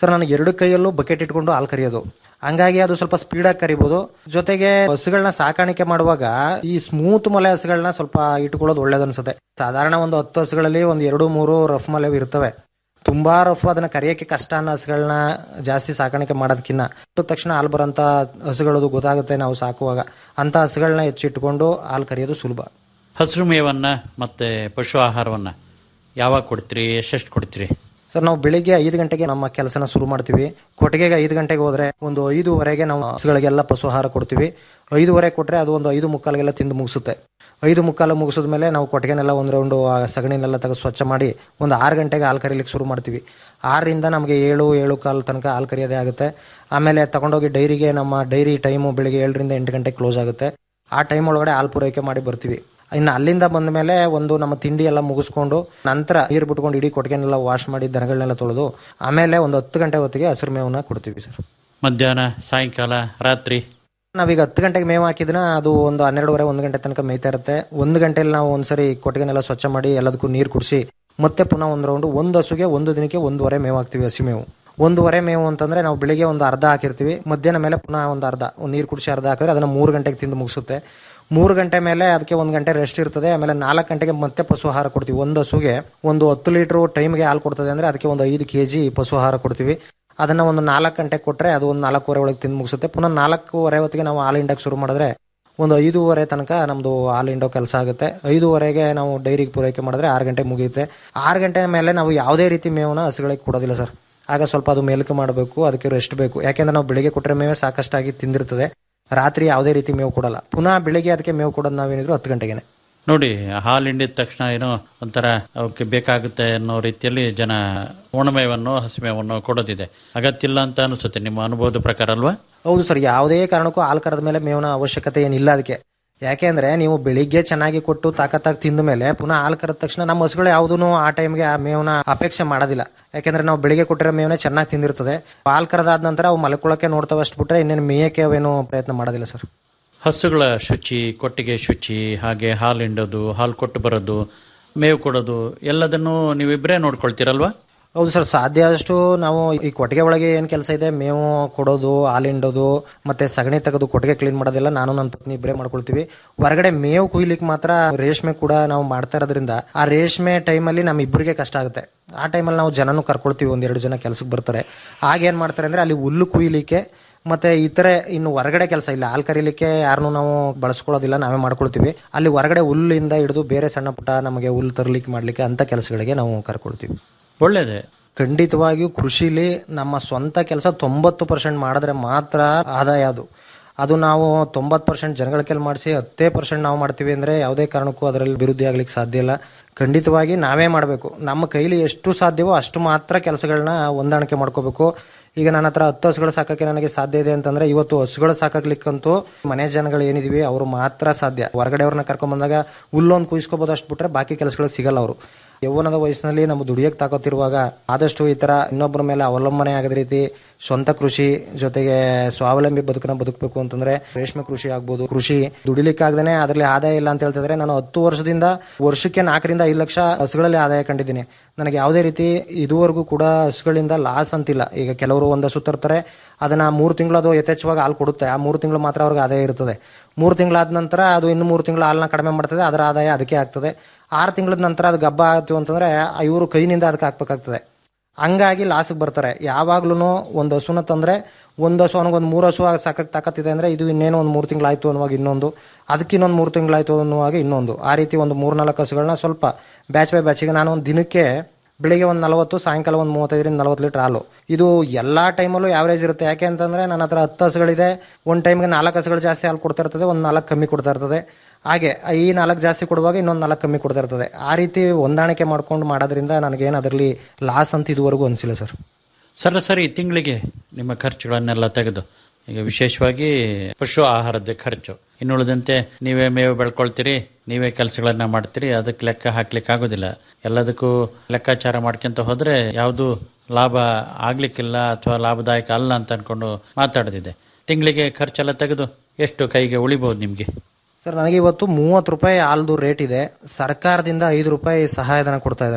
ಸರ್ ನಾನು ಎರಡು ಕೈಯಲ್ಲೂ ಬಕೆಟ್ ಇಟ್ಕೊಂಡು ಹಾಲು ಕರಿಯೋದು ಹಂಗಾಗಿ ಅದು ಸ್ವಲ್ಪ ಸ್ಪೀಡಾಗಿ ಕರಿಬೋದು ಜೊತೆಗೆ ಹಸುಗಳನ್ನ ಸಾಕಾಣಿಕೆ ಮಾಡುವಾಗ ಈ ಸ್ಮೂತ್ ಮಲೆ ಹಸುಗಳನ್ನ ಸ್ವಲ್ಪ ಇಟ್ಕೊಳ್ಳೋದು ಒಳ್ಳೇದು ಅನ್ಸುತ್ತೆ ಸಾಧಾರಣ ಒಂದು ಹತ್ತು ಹಸುಗಳಲ್ಲಿ ಒಂದು ಎರಡು ಮೂರು ರಫ್ ಮಲೆ ಇರ್ತವೆ ತುಂಬಾ ರಫ್ ಅದನ್ನ ಕರಿಯಕ್ಕೆ ಕಷ್ಟ ಅನ್ನೋ ಹಸುಗಳನ್ನ ಜಾಸ್ತಿ ಸಾಕಾಣಿಕೆ ಮಾಡೋದಕ್ಕಿಂತ ಇಟ್ಟ ತಕ್ಷಣ ಹಾಲು ಬರೋಂತ ಹಸುಗಳದು ಗೊತ್ತಾಗುತ್ತೆ ನಾವು ಸಾಕುವಾಗ ಅಂತ ಹಸುಗಳನ್ನ ಹೆಚ್ಚಿಟ್ಕೊಂಡು ಹಾಲು ಕರಿಯೋದು ಸುಲಭ ಹಸಿರು ಮೇವನ್ನ ಮತ್ತೆ ಪಶು ಆಹಾರವನ್ನ ಯಾವಾಗ ಕೊಡ್ತೀರಿ ಎಷ್ಟೆಷ್ಟು ಕೊಡ್ತೀರಿ ಸರ್ ನಾವು ಬೆಳಿಗ್ಗೆ ಐದು ಗಂಟೆಗೆ ನಮ್ಮ ಕೆಲಸನ ಶುರು ಮಾಡ್ತೀವಿ ಕೊಟ್ಟಿಗೆಗೆ ಐದು ಗಂಟೆಗೆ ಹೋದ್ರೆ ಒಂದು ಐದುವರೆಗೆ ನಾವು ಹಸುಗಳಿಗೆಲ್ಲ ಪಶು ಆಹಾರ ಕೊಡ್ತೀವಿ ಐದುವರೆ ಕೊಟ್ರೆ ಅದು ಒಂದು ಐದು ಮುಕ್ಕಾಲಿಗೆಲ್ಲ ತಿಂದು ಮುಗಿಸುತ್ತೆ ಐದು ಮುಕ್ಕಾಲು ಮುಗಿಸಿದ ಮೇಲೆ ನಾವು ಕೊಟ್ಟಿಗೆನೆಲ್ಲ ಒಂದು ರೌಂಡು ಆ ಸಗಣಿನೆಲ್ಲ ತೆಗೆದು ಸ್ವಚ್ಛ ಮಾಡಿ ಒಂದು ಆರು ಗಂಟೆಗೆ ಹಾಲು ಕರೀಲಿಕ್ಕೆ ಶುರು ಮಾಡ್ತೀವಿ ಆರರಿಂದ ನಮಗೆ ಏಳು ಏಳು ಕಾಲು ತನಕ ಹಾಲು ಕರಿಯೋದೇ ಆಗುತ್ತೆ ಆಮೇಲೆ ತಗೊಂಡೋಗಿ ಡೈರಿಗೆ ನಮ್ಮ ಡೈರಿ ಟೈಮು ಬೆಳಿಗ್ಗೆ ಏಳರಿಂದ ಎಂಟು ಗಂಟೆಗೆ ಕ್ಲೋಸ್ ಆಗುತ್ತೆ ಆ ಟೈಮ್ ಒಳಗಡೆ ಹಾಲು ಪೂರೈಕೆ ಮಾಡಿ ಬರ್ತೀವಿ ಇನ್ನು ಅಲ್ಲಿಂದ ಬಂದ ಮೇಲೆ ಒಂದು ನಮ್ಮ ತಿಂಡಿ ಎಲ್ಲ ಮುಗಿಸ್ಕೊಂಡು ನಂತರ ನೀರು ಬಿಟ್ಕೊಂಡು ಇಡೀ ಕೊಟ್ಟಿಗೆನೆಲ್ಲ ವಾಶ್ ಮಾಡಿ ದನಗಳನ್ನೆಲ್ಲ ತೊಳೆದು ಆಮೇಲೆ ಒಂದು ಹತ್ತು ಗಂಟೆ ಹೊತ್ತಿಗೆ ಹಸಿರು ಮೇವನ್ನ ಕೊಡ್ತೀವಿ ಸರ್ ಮಧ್ಯಾಹ್ನ ಸಾಯಂಕಾಲ ರಾತ್ರಿ ನಾವೀಗ ಹತ್ತು ಗಂಟೆಗೆ ಮೇವು ಹಾಕಿದ್ರೆ ಅದು ಒಂದು ಹನ್ನೆರಡುವರೆ ಒಂದು ಗಂಟೆ ತನಕ ಮೇಯ್ತಾ ಇರುತ್ತೆ ಒಂದು ಗಂಟೆಯಲ್ಲಿ ನಾವು ಒಂದ್ಸರಿ ಕೊಟ್ಟಿಗೆನೆಲ್ಲ ಸ್ವಚ್ಛ ಮಾಡಿ ಎಲ್ಲದಕ್ಕೂ ನೀರು ಕುಡಿಸಿ ಮತ್ತೆ ಪುನಃ ಒಂದು ರೌಂಡ್ ಒಂದು ಹಸುಗೆ ಒಂದು ದಿನಕ್ಕೆ ಒಂದೂವರೆ ಮೇವು ಹಾಕ್ತಿವಿ ಹಸಿ ಮೇವು ಒಂದೂವರೆ ಮೇವು ಅಂತಂದ್ರೆ ನಾವು ಬೆಳಿಗ್ಗೆ ಒಂದು ಅರ್ಧ ಹಾಕಿರ್ತೀವಿ ಮಧ್ಯಾಹ್ನ ಮೇಲೆ ಪುನಃ ಒಂದು ಅರ್ಧ ಒಂದು ನೀರು ಕುಡಿಸಿ ಅರ್ಧ ಹಾಕಿದ್ರೆ ಅದನ್ನ ಮೂರು ಗಂಟೆಗೆ ತಿಂದು ಮುಗಿಸುತ್ತೆ ಮೂರು ಗಂಟೆ ಮೇಲೆ ಅದಕ್ಕೆ ಒಂದು ಗಂಟೆ ರೆಸ್ಟ್ ಇರ್ತದೆ ಆಮೇಲೆ ನಾಲ್ಕು ಗಂಟೆಗೆ ಮತ್ತೆ ಪಶು ಆಹಾರ ಕೊಡ್ತೀವಿ ಒಂದು ಹಸುಗೆ ಒಂದು ಹತ್ತು ಲೀಟರ್ ಟೈಮ್ಗೆ ಹಾಲು ಕೊಡ್ತದೆ ಅಂದ್ರೆ ಅದಕ್ಕೆ ಒಂದು ಐದು ಕೆಜಿ ಪಶು ಆಹಾರ ಕೊಡ್ತೀವಿ ಅದನ್ನ ಒಂದು ನಾಲ್ಕು ಗಂಟೆ ಕೊಟ್ರೆ ಅದು ಒಂದು ನಾಲ್ಕೂವರೆ ಒಳಗೆ ತಿಂದು ಮುಗಿಸುತ್ತೆ ಪುನಃ ನಾಲ್ಕೂವರೆ ಹೊತ್ತಿಗೆ ನಾವು ಹಾಲು ಹಿಂಡಕ್ಕೆ ಶುರು ಮಾಡಿದ್ರೆ ಒಂದು ಐದೂವರೆ ತನಕ ನಮ್ದು ಹಾಲು ಹಿಂಡೋ ಕೆಲಸ ಆಗುತ್ತೆ ಐದೂವರೆಗೆ ನಾವು ಡೈರಿಗೆ ಪೂರೈಕೆ ಮಾಡಿದ್ರೆ ಆರು ಗಂಟೆ ಮುಗಿಯುತ್ತೆ ಆರು ಗಂಟೆ ಮೇಲೆ ನಾವು ಯಾವುದೇ ರೀತಿ ಮೇವನ್ನ ಹಸುಗಳಿಗೆ ಕೊಡೋದಿಲ್ಲ ಸರ್ ಆಗ ಸ್ವಲ್ಪ ಅದು ಮೇಲ್ಕೆ ಮಾಡಬೇಕು ಅದಕ್ಕೆ ರೆಸ್ಟ್ ಬೇಕು ಯಾಕೆಂದ್ರೆ ನಾವು ಬೆಳಿಗ್ಗೆ ಕೊಟ್ಟರೆ ಮೇವೆ ಸಾಕಷ್ಟಾಗಿ ತಿಂದಿರ್ತದೆ ರಾತ್ರಿ ಯಾವುದೇ ರೀತಿ ಮೇವು ಕೊಡಲ್ಲ ಪುನಃ ಬೆಳಿಗ್ಗೆ ಅದಕ್ಕೆ ಮೇವು ಕೊಡೋದು ನಾವೇನಿದ್ರು ಹತ್ತು ಗಂಟೆಗೆ ನೋಡಿ ಹಾಲು ಹಿಂಡಿದ ತಕ್ಷಣ ಏನೋ ಒಂಥರ ಅವಕ್ಕೆ ಬೇಕಾಗುತ್ತೆ ಅನ್ನೋ ರೀತಿಯಲ್ಲಿ ಜನ ಒಣಮೇವನ್ನು ಹಸಿಮೇವನ್ನು ಕೊಡೋದಿದೆ ಅಗತ್ಯ ಇಲ್ಲ ಅಂತ ಅನಿಸುತ್ತೆ ನಿಮ್ಮ ಅನುಭವದ ಪ್ರಕಾರ ಅಲ್ವಾ ಹೌದು ಸರ್ ಯಾವುದೇ ಕಾರಣಕ್ಕೂ ಹಾಲು ಕರೆದ ಮೇಲೆ ಮೇವಿನ ಅವಶ್ಯಕತೆ ಏನಿಲ್ಲ ಅದಕ್ಕೆ ಯಾಕೆಂದ್ರೆ ನೀವು ಬೆಳಿಗ್ಗೆ ಚೆನ್ನಾಗಿ ಕೊಟ್ಟು ತಾಕತ್ತಾಗಿ ತಿಂದ ಮೇಲೆ ಪುನಃ ಹಾಲು ಕರೆದ ತಕ್ಷಣ ನಮ್ಮ ಹಸುಗಳು ಯಾವುದೂ ಆ ಟೈಮ್ಗೆ ಆ ಮೇವನ ಅಪೇಕ್ಷೆ ಮಾಡೋದಿಲ್ಲ ಯಾಕೆಂದ್ರೆ ನಾವು ಬೆಳಿಗ್ಗೆ ಕೊಟ್ಟಿರೋ ಮೇವನೇ ಚೆನ್ನಾಗಿ ತಿಂದಿರ್ತದೆ ಹಾಲು ಕರೆದಾದ ನಂತರ ಅವು ಮಲ್ಕೊಳ್ಳೋಕೆ ನೋಡ್ತಾವೆ ಅಷ್ಟು ಬಿಟ್ರೆ ಇನ್ನೇನು ಮೇಯಕ್ಕೆ ಅವೇನು ಪ್ರಯತ್ನ ಮಾಡೋದಿಲ್ಲ ಸರ್ ಹಸುಗಳ ಶುಚಿ ಕೊಟ್ಟಿಗೆ ಶುಚಿ ಹಾಗೆ ಹಾಲು ಹಿಂಡೋದು ಹಾಲು ಕೊಟ್ಟು ಬರೋದು ಮೇವು ಕೊಡೋದು ಎಲ್ಲದನ್ನು ನೀವಿಬ್ಬರೇ ನೋಡ್ಕೊಳ್ತೀರಲ್ವಾ ಹೌದು ಸರ್ ಸಾಧ್ಯ ಆದಷ್ಟು ನಾವು ಈ ಕೊಟ್ಟಿಗೆ ಒಳಗೆ ಏನ್ ಕೆಲಸ ಇದೆ ಮೇವು ಕೊಡೋದು ಹಾಲು ಹಿಂಡೋದು ಮತ್ತೆ ಸಗಣಿ ತೆಗೆದು ಕೊಟ್ಟಿಗೆ ಕ್ಲೀನ್ ಮಾಡೋದೆಲ್ಲ ನಾನು ನನ್ನ ಪತ್ನಿ ಇಬ್ಬರೇ ಮಾಡ್ಕೊಳ್ತೀವಿ ಹೊರಗಡೆ ಮೇವು ಕುಯ್ಲಿಕ್ಕೆ ಮಾತ್ರ ರೇಷ್ಮೆ ಕೂಡ ನಾವು ಮಾಡ್ತಾ ಇರೋದ್ರಿಂದ ಆ ರೇಷ್ಮೆ ಟೈಮಲ್ಲಿ ನಮ್ಮ ಇಬ್ಬರಿಗೆ ಕಷ್ಟ ಆಗುತ್ತೆ ಆ ಟೈಮಲ್ಲಿ ನಾವು ಜನನು ಕರ್ಕೊಳ್ತೀವಿ ಒಂದೆರಡು ಜನ ಕೆಲ್ಸಕ್ಕೆ ಬರ್ತಾರೆ ಆಗ ಏನ್ ಮಾಡ್ತಾರೆ ಅಂದ್ರೆ ಅಲ್ಲಿ ಹುಲ್ಲು ಕುಯ್ಲಿಕ್ಕೆ ಮತ್ತೆ ಇತರೆ ಇನ್ನು ಹೊರಗಡೆ ಕೆಲಸ ಇಲ್ಲ ಹಾಲು ಕರೀಲಿಕ್ಕೆ ಯಾರನ್ನು ನಾವು ಬಳಸ್ಕೊಳ್ಳೋದಿಲ್ಲ ನಾವೇ ಮಾಡ್ಕೊಳ್ತೀವಿ ಅಲ್ಲಿ ಹೊರಗಡೆ ಹುಲ್ಲಿಂದ ಹಿಡಿದು ಬೇರೆ ಸಣ್ಣ ಪುಟ್ಟ ನಮಗೆ ಹುಲ್ಲು ತರ್ಲಿಕ್ಕೆ ಮಾಡ್ಲಿಕ್ಕೆ ಅಂತ ಕೆಲಸಗಳಿಗೆ ನಾವು ಕರ್ಕೊಳ್ತೀವಿ ಒಳ್ಳೇದೇ ಖಂಡಿತವಾಗಿಯೂ ಕೃಷಿಲಿ ನಮ್ಮ ಸ್ವಂತ ಕೆಲಸ ತೊಂಬತ್ತು ಪರ್ಸೆಂಟ್ ಮಾಡಿದ್ರೆ ಮಾತ್ರ ಆದಾಯ ಅದು ಅದು ನಾವು ತೊಂಬತ್ತು ಪರ್ಸೆಂಟ್ ಜನಗಳ ಕೆಲ್ ಮಾಡಿಸಿ ಹತ್ತೇ ಪರ್ಸೆಂಟ್ ನಾವು ಮಾಡ್ತೀವಿ ಅಂದ್ರೆ ಯಾವುದೇ ಕಾರಣಕ್ಕೂ ಅದರಲ್ಲಿ ಅಭಿವೃದ್ಧಿ ಆಗ್ಲಿಕ್ಕೆ ಸಾಧ್ಯ ಇಲ್ಲ ಖಂಡಿತವಾಗಿ ನಾವೇ ಮಾಡಬೇಕು ನಮ್ಮ ಕೈಲಿ ಎಷ್ಟು ಸಾಧ್ಯವೋ ಅಷ್ಟು ಮಾತ್ರ ಕೆಲಸಗಳನ್ನ ಹೊಂದಾಣಿಕೆ ಮಾಡ್ಕೋಬೇಕು ಈಗ ನನ್ನ ಹತ್ರ ಹತ್ತು ಹಸುಗಳು ಸಾಕಕ್ಕೆ ನನಗೆ ಸಾಧ್ಯ ಇದೆ ಅಂತಂದ್ರೆ ಇವತ್ತು ಹಸುಗಳು ಸಾಕಲಿಕ್ಕಂತೂ ಮನೆ ಜನಗಳು ಏನಿದೀವಿ ಅವರು ಮಾತ್ರ ಸಾಧ್ಯ ಹೊರಗಡೆ ಅವ್ರನ್ನ ಕರ್ಕೊಂಡ್ ಬಂದಾಗ ಹುಲ್ಲೊಂದು ಕುಯಿಸ್ಕೋಬಹುದು ಅಷ್ಟು ಬಿಟ್ರೆ ಬಾಕಿ ಕೆಲಸಗಳು ಸಿಗಲ್ಲ ಅವರು ಯೌವನದ ವಯಸ್ಸಿನಲ್ಲಿ ನಮ್ಮ ದುಡಿಯಕ್ಕೆ ತಾಕೋತಿರುವಾಗ ಆದಷ್ಟು ಈ ತರ ಇನ್ನೊಬ್ಬರ ಮೇಲೆ ಅವಲಂಬನೆ ಆಗದ ರೀತಿ ಸ್ವಂತ ಕೃಷಿ ಜೊತೆಗೆ ಸ್ವಾವಲಂಬಿ ಬದುಕನ್ನ ಬದುಕಬೇಕು ಅಂತಂದ್ರೆ ರೇಷ್ಮೆ ಕೃಷಿ ಆಗ್ಬೋದು ಕೃಷಿ ದುಡಿಲಿಕ್ಕಾಗದೇನೆ ಅದರಲ್ಲಿ ಆದಾಯ ಇಲ್ಲ ಅಂತ ಹೇಳ್ತಿದ್ರೆ ನಾನು ಹತ್ತು ವರ್ಷದಿಂದ ವರ್ಷಕ್ಕೆ ನಾಲ್ಕರಿಂದ ಐದು ಲಕ್ಷ ಹಸುಗಳಲ್ಲಿ ಆದಾಯ ಕಂಡಿದ್ದೀನಿ ನನಗೆ ಯಾವುದೇ ರೀತಿ ಇದುವರೆಗೂ ಕೂಡ ಹಸುಗಳಿಂದ ಲಾಸ್ ಅಂತಿಲ್ಲ ಈಗ ಕೆಲವರು ಒಂದು ಹಸು ತರ್ತಾರೆ ಅದನ್ನ ಮೂರು ತಿಂಗಳು ಅದು ಯಥೇಚ್ಛವಾಗಿ ಹಾಲು ಕೊಡುತ್ತೆ ಆ ಮೂರು ತಿಂಗಳು ಮಾತ್ರ ಅವ್ರಿಗೆ ಆದಾಯ ಇರ್ತದೆ ಮೂರು ತಿಂಗಳಾದ ನಂತರ ಅದು ಇನ್ನು ಮೂರು ತಿಂಗಳು ಹಾಲನ್ನ ಕಡಿಮೆ ಮಾಡ್ತದೆ ಅದರ ಆದಾಯ ಅದಕ್ಕೆ ಆಗ್ತದೆ ಆರು ತಿಂಗಳ ನಂತರ ಅದು ಗಬ್ಬ ಆಯ್ತು ಅಂತಂದ್ರೆ ಇವರು ಕೈನಿಂದ ಅದಕ್ಕೆ ಹಾಕ್ಬೇಕಾಗ್ತದೆ ಹಂಗಾಗಿ ಲಾಸ್ಗೆ ಬರ್ತಾರೆ ಯಾವಾಗ್ಲೂ ಒಂದು ಹಸುನ ತಂದ್ರೆ ಒಂದು ಹಸು ಅವನಿಗೆ ಒಂದು ಮೂರು ಹಸು ಸಾಕಕ್ಕೆ ತಾಕತ್ತಿದೆ ಅಂದ್ರೆ ಇದು ಇನ್ನೇನು ಒಂದು ಮೂರು ತಿಂಗಳಾಯ್ತು ಅನ್ನುವಾಗ ಇನ್ನೊಂದು ಅದಕ್ಕೆ ಇನ್ನೊಂದು ಮೂರು ತಿಂಗಳಾಯ್ತು ಅನ್ನುವಾಗ ಇನ್ನೊಂದು ಆ ರೀತಿ ಒಂದು ಮೂರ್ ನಾಲ್ಕು ಹಸುಗಳನ್ನ ಸ್ವಲ್ಪ ಬ್ಯಾಚ್ ಬೈ ಬ್ಯಾಚಿಗೆ ನಾನು ಒಂದು ದಿನಕ್ಕೆ ಬೆಳಿಗ್ಗೆ ಒಂದು ನಲವತ್ತು ಸಾಯಂಕಾಲ ಒಂದು ಮೂವತ್ತೈದರಿಂದ ನಲವತ್ತು ಲೀಟರ್ ಹಾಲು ಇದು ಎಲ್ಲಾ ಟೈಮಲ್ಲೂ ಯಾವರೇಜ್ ಇರುತ್ತೆ ಯಾಕೆ ಅಂತಂದ್ರೆ ನನ್ನ ಹತ್ರ ಹತ್ತು ಹಸುಗಳಿದೆ ಒಂದು ಟೈಮ್ಗೆ ನಾಲ್ಕು ಹಸುಗಳು ಜಾಸ್ತಿ ಹಾಲು ಕೊಡ್ತಾ ಇರ್ತದೆ ಒಂದು ನಾಲ್ಕು ಕಮ್ಮಿ ಕೊಡ್ತಾ ಇರ್ತದೆ ಹಾಗೆ ಈ ನಾಲ್ಕು ಜಾಸ್ತಿ ಕೊಡುವಾಗ ಇನ್ನೊಂದು ನಾಲ್ಕು ಕಮ್ಮಿ ಕೊಡ್ತಾ ಇರ್ತದೆ ಆ ರೀತಿ ಹೊಂದಾಣಿಕೆ ಮಾಡ್ಕೊಂಡು ಮಾಡೋದ್ರಿಂದ ನನಗೇನು ಅದರಲ್ಲಿ ಲಾಸ್ ಅಂತ ಇದುವರೆಗೂ ಅನಿಸಿಲ್ಲ ಸರ್ ಸರಾಸರಿ ತಿಂಗಳಿಗೆ ನಿಮ್ಮ ಖರ್ಚುಗಳನ್ನೆಲ್ಲ ತೆಗೆದು ಈಗ ವಿಶೇಷವಾಗಿ ಪಶು ಆಹಾರದ ಖರ್ಚು ಇನ್ನುಳಿದಂತೆ ನೀವೇ ಮೇವು ಬೆಳ್ಕೊಳ್ತೀರಿ ನೀವೇ ಕೆಲಸಗಳನ್ನ ಮಾಡ್ತೀರಿ ಅದಕ್ಕೆ ಲೆಕ್ಕ ಹಾಕ್ಲಿಕ್ಕೆ ಆಗೋದಿಲ್ಲ ಎಲ್ಲದಕ್ಕೂ ಲೆಕ್ಕಾಚಾರ ಮಾಡ್ಕೊಂತ ಹೋದ್ರೆ ಯಾವುದು ಲಾಭ ಆಗ್ಲಿಕ್ಕಿಲ್ಲ ಅಥವಾ ಲಾಭದಾಯಕ ಅಲ್ಲ ಅಂತ ಅನ್ಕೊಂಡು ಮಾತಾಡೋದಿದೆ ತಿಂಗಳಿಗೆ ಖರ್ಚೆಲ್ಲ ತೆಗೆದು ಎಷ್ಟು ಕೈಗೆ ಉಳಿಬಹುದು ನಿಮ್ಗೆ ಸರ್ ನನಗೆ ಇವತ್ತು ಮೂವತ್ತು ರೂಪಾಯಿ ಹಾಲ್ದು ರೇಟ್ ಇದೆ ಸರ್ಕಾರದಿಂದ ಐದು ರೂಪಾಯಿ ಸಹಾಯಧನ ಕೊಡ್ತಾ ಇದ್ದಾರೆ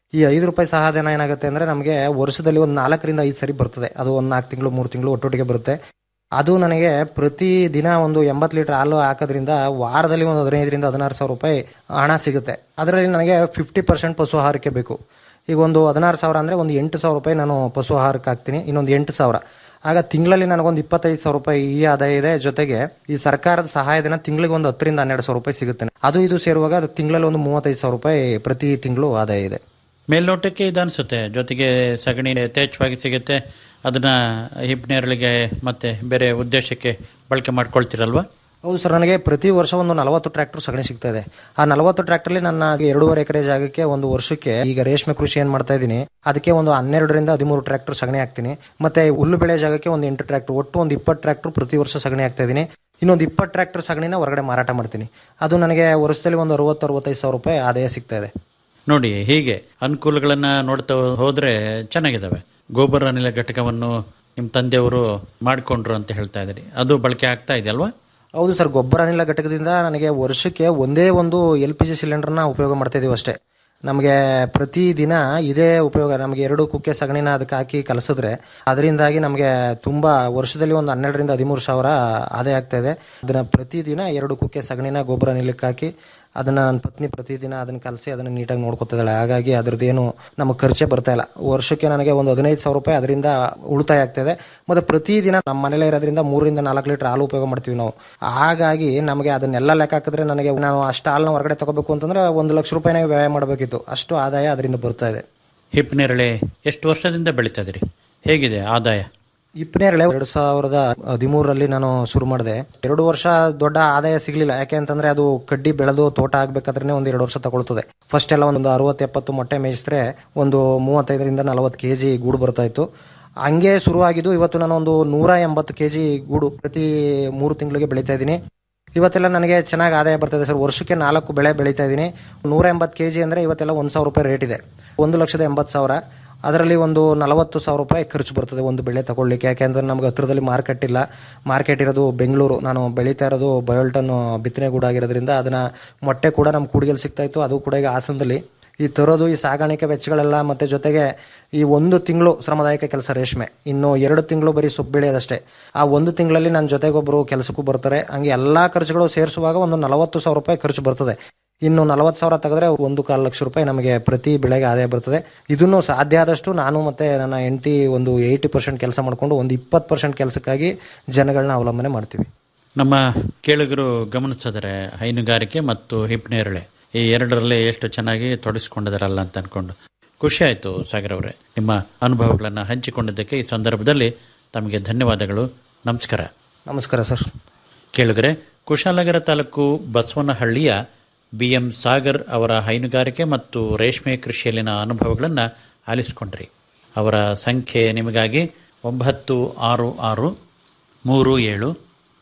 ಈ ಐದು ರೂಪಾಯಿ ಸಹಾಯಧನ ಏನಾಗುತ್ತೆ ಅಂದ್ರೆ ನಮಗೆ ವರ್ಷದಲ್ಲಿ ಒಂದು ನಾಲ್ಕರಿಂದ ಐದು ಸರಿ ಬರ್ತದೆ ಅದು ಒಂದು ನಾಲ್ಕು ತಿಂಗಳು ಮೂರು ತಿಂಗಳು ಒಟ್ಟೊಟ್ಟಿಗೆ ಬರುತ್ತೆ ಅದು ನನಗೆ ಪ್ರತಿ ದಿನ ಒಂದು ಎಂಬತ್ತು ಲೀಟರ್ ಹಾಲು ಹಾಕೋದ್ರಿಂದ ವಾರದಲ್ಲಿ ಒಂದು ಹದಿನೈದರಿಂದ ಹದಿನಾರು ಸಾವಿರ ರೂಪಾಯಿ ಹಣ ಸಿಗುತ್ತೆ ಅದರಲ್ಲಿ ನನಗೆ ಫಿಫ್ಟಿ ಪರ್ಸೆಂಟ್ ಪಶು ಆಹಾರಕ್ಕೆ ಬೇಕು ಈಗ ಒಂದು ಹದಿನಾರು ಸಾವಿರ ಅಂದರೆ ಒಂದು ಎಂಟು ಸಾವಿರ ರೂಪಾಯಿ ನಾನು ಪಶು ಆಹಾರಕ್ಕೆ ಹಾಕ್ತೀನಿ ಇನ್ನೊಂದು ಎಂಟು ಸಾವಿರ ಆಗ ತಿಂಗಳಲ್ಲಿ ನನಗೊಂದು ಇಪ್ಪತ್ತೈದು ಸಾವಿರ ರೂಪಾಯಿ ಈ ಆದಾಯ ಇದೆ ಜೊತೆಗೆ ಈ ಸರ್ಕಾರದ ಸಹಾಯಧನ ತಿಂಗಳಿಗೆ ಒಂದು ಹತ್ತರಿಂದ ಹನ್ನೆರಡು ಸಾವಿರ ರೂಪಾಯಿ ಸಿಗುತ್ತೆ ಅದು ಇದು ಸೇರುವಾಗ ಅದು ತಿಂಗಳಲ್ಲಿ ಒಂದು ಮೂವತ್ತೈದು ಸಾವಿರ ರೂಪಾಯಿ ಪ್ರತಿ ತಿಂಗಳು ಆದಾಯ ಇದೆ ಮೇಲ್ನೋಟಕ್ಕೆ ಇದು ಅನ್ಸುತ್ತೆ ಜೊತೆಗೆ ಸಗಣಿ ಯಥೇಚ್ಛವಾಗಿ ಸಿಗುತ್ತೆ ಅದನ್ನ ಹಿಪ್ನೇರಳಿಗೆ ಮತ್ತೆ ಬೇರೆ ಉದ್ದೇಶಕ್ಕೆ ಬಳಕೆ ಮಾಡ್ಕೊಳ್ತೀರಲ್ವಾ ಹೌದು ಸರ್ ನನಗೆ ಪ್ರತಿ ವರ್ಷ ಒಂದು ನಲವತ್ತು ಟ್ರ್ಯಾಕ್ಟರ್ ಸಗಣಿ ಸಿಗ್ತಾ ಇದೆ ಆ ನಲವತ್ತು ಟ್ರ್ಯಾಕ್ಟರ್ಲಿ ನನ್ನ ಎರಡೂವರೆ ಎಕರೆ ಜಾಗಕ್ಕೆ ಒಂದು ವರ್ಷಕ್ಕೆ ಈಗ ರೇಷ್ಮೆ ಕೃಷಿ ಏನ್ ಮಾಡ್ತಾ ಇದ್ದೀನಿ ಅದಕ್ಕೆ ಒಂದು ಹನ್ನೆರಡರಿಂದ ಹದಿಮೂರು ಟ್ರ್ಯಾಕ್ಟರ್ ಸಗಣಿ ಹಾಕ್ತೀನಿ ಮತ್ತೆ ಹುಲ್ಲು ಬೆಳೆ ಜಾಗಕ್ಕೆ ಒಂದು ಎಂಟು ಟ್ರ್ಯಾಕ್ಟರ್ ಒಟ್ಟು ಒಂದು ಇಪ್ಪತ್ತು ಟ್ರ್ಯಾಕ್ಟರ್ ಪ್ರತಿ ವರ್ಷ ಸಗಣಿ ಹಾಕ್ತಾ ಇದ್ದೀನಿ ಇನ್ನೊಂದು ಇಪ್ಪತ್ತು ಟ್ರ್ಯಾಕ್ಟರ್ ಸಗಣಿನ ಹೊರಗಡೆ ಮಾರಾಟ ಮಾಡ್ತೀನಿ ಅದು ನನಗೆ ವರ್ಷದಲ್ಲಿ ಒಂದು ಅರವತ್ತು ಅರವತ್ತೈದು ಸಾವಿರ ರೂಪಾಯಿ ಆದಾಯ ಸಿಗ್ತಾ ಇದೆ ನೋಡಿ ಹೀಗೆ ಅನುಕೂಲಗಳನ್ನ ನೋಡ್ತಾ ಹೋದ್ರೆ ಚೆನ್ನಾಗಿದಾವೆ ಗೋಬರ್ ಅನಿಲ ಘಟಕವನ್ನು ನಿಮ್ಮ ತಂದೆಯವರು ಮಾಡಿಕೊಂಡ್ರು ಅಂತ ಹೇಳ್ತಾ ಇದ್ದೀರಿ ಅದು ಬಳಕೆ ಆಗ್ತಾ ಇದೆಯಲ್ವಾ ಹೌದು ಸರ್ ಗೊಬ್ಬರ ಅನಿಲ ಘಟಕದಿಂದ ನನಗೆ ವರ್ಷಕ್ಕೆ ಒಂದೇ ಒಂದು ಎಲ್ ಪಿ ಜಿ ಸಿಲಿಂಡರ್ನ ಉಪಯೋಗ ಮಾಡ್ತಾ ಇದೀವಿ ಅಷ್ಟೇ ನಮಗೆ ಪ್ರತಿ ದಿನ ಇದೇ ಉಪಯೋಗ ನಮಗೆ ಎರಡು ಕುಕ್ಕೆ ಸಗಣಿನ ಅದಕ್ಕೆ ಹಾಕಿ ಕಲಸಿದ್ರೆ ಅದರಿಂದಾಗಿ ನಮಗೆ ತುಂಬಾ ವರ್ಷದಲ್ಲಿ ಒಂದು ಹನ್ನೆರಡರಿಂದ ಹದಿಮೂರು ಸಾವಿರ ಆದಾಯ ಆಗ್ತಾ ಇದೆ ಅದನ್ನ ಪ್ರತಿದಿನ ಎರಡು ಕುಕ್ಕೆ ಸಗಣಿನ ಗೊಬ್ಬರ ನಿಲ್ಲಕ್ಕೆ ಹಾಕಿ ಅದನ್ನ ನನ್ನ ಪತ್ನಿ ಪ್ರತಿದಿನ ಅದನ್ನ ಕಲಸಿ ಅದನ್ನ ನೀಟಾಗಿ ನೋಡ್ಕೊತಿದ್ದಾಳೆ ಹಾಗಾಗಿ ಅದ್ರದ್ದೇನು ನಮಗೆ ಖರ್ಚೆ ಬರ್ತಾ ಇಲ್ಲ ವರ್ಷಕ್ಕೆ ನನಗೆ ಒಂದು ಹದಿನೈದು ಸಾವಿರ ರೂಪಾಯಿ ಅದರಿಂದ ಉಳಿತಾಯ ಆಗ್ತದೆ ಮತ್ತೆ ಪ್ರತಿದಿನ ನಮ್ಮ ಮನೇಲೆ ಇರೋದ್ರಿಂದ ಮೂರರಿಂದ ನಾಲ್ಕು ಲೀಟರ್ ಹಾಲು ಉಪಯೋಗ ಮಾಡ್ತೀವಿ ನಾವು ಹಾಗಾಗಿ ನಮಗೆ ಅದನ್ನೆಲ್ಲ ಲೆಕ್ಕ ಹಾಕಿದ್ರೆ ನನಗೆ ನಾನು ಅಷ್ಟು ಹಾಲನ್ನ ಹೊರಗಡೆ ತಗೋಬೇಕು ಅಂತಂದ್ರೆ ಒಂದು ಲಕ್ಷ ರೂಪಾಯಿನ ವ್ಯಯ ಮಾಡಬೇಕಿತ್ತು ಅಷ್ಟು ಆದಾಯ ಅದರಿಂದ ಬರ್ತಾ ಇದೆ ಹಿಪ್ನೇರಳೆ ಎಷ್ಟು ವರ್ಷದಿಂದ ಬೆಳೀತಾ ಇದ್ದೀರಿ ಹೇಗಿದೆ ಆದಾಯ ಇಪ್ಪನೇರಳೆ ಎರಡ್ ಸಾವಿರದ ಹದಿಮೂರರಲ್ಲಿ ನಾನು ಶುರು ಮಾಡಿದೆ ಎರಡು ವರ್ಷ ದೊಡ್ಡ ಆದಾಯ ಸಿಗ್ಲಿಲ್ಲ ಯಾಕೆ ಅಂತಂದ್ರೆ ಅದು ಕಡ್ಡಿ ಬೆಳೆದು ತೋಟ ಆಗ್ಬೇಕಾದ್ರೆ ಒಂದ್ ಎರಡು ವರ್ಷ ತಗೊಳ್ತದೆ ಫಸ್ಟ್ ಎಲ್ಲ ಒಂದು ಅರವತ್ತು ಎಪ್ಪತ್ತು ಮೊಟ್ಟೆ ಮೇಯಿಸಿದ್ರೆ ಒಂದು ಮೂವತ್ತೈದರಿಂದ ನಲವತ್ತು ಕೆಜಿ ಗೂಡು ಬರ್ತಾ ಇತ್ತು ಹಂಗೆ ಶುರುವಾಗಿದ್ದು ಇವತ್ತು ನಾನು ಒಂದು ನೂರ ಎಂಬತ್ತು ಕೆಜಿ ಗೂಡು ಪ್ರತಿ ಮೂರು ತಿಂಗಳಿಗೆ ಬೆಳೀತಾ ಇದ್ದೀನಿ ಇವತ್ತೆಲ್ಲ ನನಗೆ ಚೆನ್ನಾಗಿ ಆದಾಯ ಬರ್ತದೆ ಸರ್ ವರ್ಷಕ್ಕೆ ನಾಲ್ಕು ಬೆಳೆ ಬೆಳೀತಾ ಇದ್ದೀನಿ ನೂರ ಎಂಬತ್ತು ಕೆಜಿ ಅಂದ್ರೆ ಇವತ್ತೆಲ್ಲ ಒಂದ್ ಸಾವಿರ ರೂಪಾಯಿ ರೇಟ್ ಇದೆ ಒಂದು ಲಕ್ಷದ ಎಂಬತ್ತು ಸಾವಿರ ಅದರಲ್ಲಿ ಒಂದು ನಲವತ್ತು ಸಾವಿರ ರೂಪಾಯಿ ಖರ್ಚು ಬರ್ತದೆ ಒಂದು ಬೆಳೆ ತಗೊಳ್ಳಿಕ್ಕೆ ಯಾಕೆಂದ್ರೆ ನಮ್ಗೆ ಹತ್ರದಲ್ಲಿ ಮಾರ್ಕೆಟ್ ಇಲ್ಲ ಮಾರ್ಕೆಟ್ ಇರೋದು ಬೆಂಗಳೂರು ನಾನು ಬೆಳೀತಾ ಇರೋದು ಬಯೋಲ್ಟನ್ ಬಿತ್ತನೆಗೂಡು ಆಗಿರೋದ್ರಿಂದ ಅದನ್ನ ಮೊಟ್ಟೆ ಕೂಡ ನಮ್ಮ ಕೂಡಿಗೆಲ್ ಸಿಗ್ತಾ ಇತ್ತು ಅದು ಕೂಡ ಈಗ ಹಾಸನದಲ್ಲಿ ಈ ತರೋದು ಈ ಸಾಗಾಣಿಕೆ ವೆಚ್ಚಗಳೆಲ್ಲ ಮತ್ತೆ ಜೊತೆಗೆ ಈ ಒಂದು ತಿಂಗಳು ಶ್ರಮದಾಯಕ ಕೆಲಸ ರೇಷ್ಮೆ ಇನ್ನು ಎರಡು ತಿಂಗಳು ಬರೀ ಸೊಪ್ಪು ಬೆಳೆಯೋದಷ್ಟೇ ಆ ಒಂದು ತಿಂಗಳಲ್ಲಿ ನನ್ನ ಜೊತೆಗೊಬ್ಬರು ಕೆಲಸಕ್ಕೂ ಬರ್ತಾರೆ ಹಂಗೆ ಎಲ್ಲಾ ಖರ್ಚುಗಳು ಸೇರಿಸುವಾಗ ಒಂದು ನಲವತ್ತು ಸಾವಿರ ರೂಪಾಯಿ ಖರ್ಚು ಬರ್ತದೆ ಇನ್ನು ನಲವತ್ತು ಸಾವಿರ ತೆಗೆದ್ರೆ ಒಂದು ಕಾಲು ಲಕ್ಷ ರೂಪಾಯಿ ನಮಗೆ ಪ್ರತಿ ಬೆಳೆಗೆ ಆದಾಯ ಬರ್ತದೆ ಇದನ್ನು ಸಾಧ್ಯ ಆದಷ್ಟು ನಾನು ಮತ್ತೆ ನನ್ನ ಹೆಂಡತಿ ಒಂದು ಏಯ್ಟಿ ಪರ್ಸೆಂಟ್ ಕೆಲಸ ಮಾಡ್ಕೊಂಡು ಒಂದು ಇಪ್ಪತ್ತು ಪರ್ಸೆಂಟ್ ಕೆಲಸಕ್ಕಾಗಿ ಜನಗಳನ್ನ ಅವಲಂಬನೆ ಮಾಡ್ತೀವಿ ನಮ್ಮ ಕೇಳುಗರು ಗಮನಿಸಿದರೆ ಹೈನುಗಾರಿಕೆ ಮತ್ತು ಹಿಪ್ನೇರಳೆ ಈ ಎರಡರಲ್ಲೇ ಎಷ್ಟು ಚೆನ್ನಾಗಿ ತೊಡಗಿಸಿಕೊಂಡಿದಾರಲ್ಲ ಅಂತ ಅನ್ಕೊಂಡು ಖುಷಿ ಆಯ್ತು ಸಾಗರ್ ಅವರೇ ನಿಮ್ಮ ಅನುಭವಗಳನ್ನು ಹಂಚಿಕೊಂಡಿದ್ದಕ್ಕೆ ಈ ಸಂದರ್ಭದಲ್ಲಿ ತಮಗೆ ಧನ್ಯವಾದಗಳು ನಮಸ್ಕಾರ ನಮಸ್ಕಾರ ಸರ್ ಕೇಳುಗರೆ ಕುಶಾಲನಗರ ತಾಲೂಕು ಬಸವನಹಳ್ಳಿಯ ಬಿಎಂ ಸಾಗರ್ ಅವರ ಹೈನುಗಾರಿಕೆ ಮತ್ತು ರೇಷ್ಮೆ ಕೃಷಿಯಲ್ಲಿನ ಅನುಭವಗಳನ್ನು ಆಲಿಸಿಕೊಂಡ್ರಿ ಅವರ ಸಂಖ್ಯೆ ನಿಮಗಾಗಿ ಒಂಬತ್ತು ಆರು ಆರು ಮೂರು ಏಳು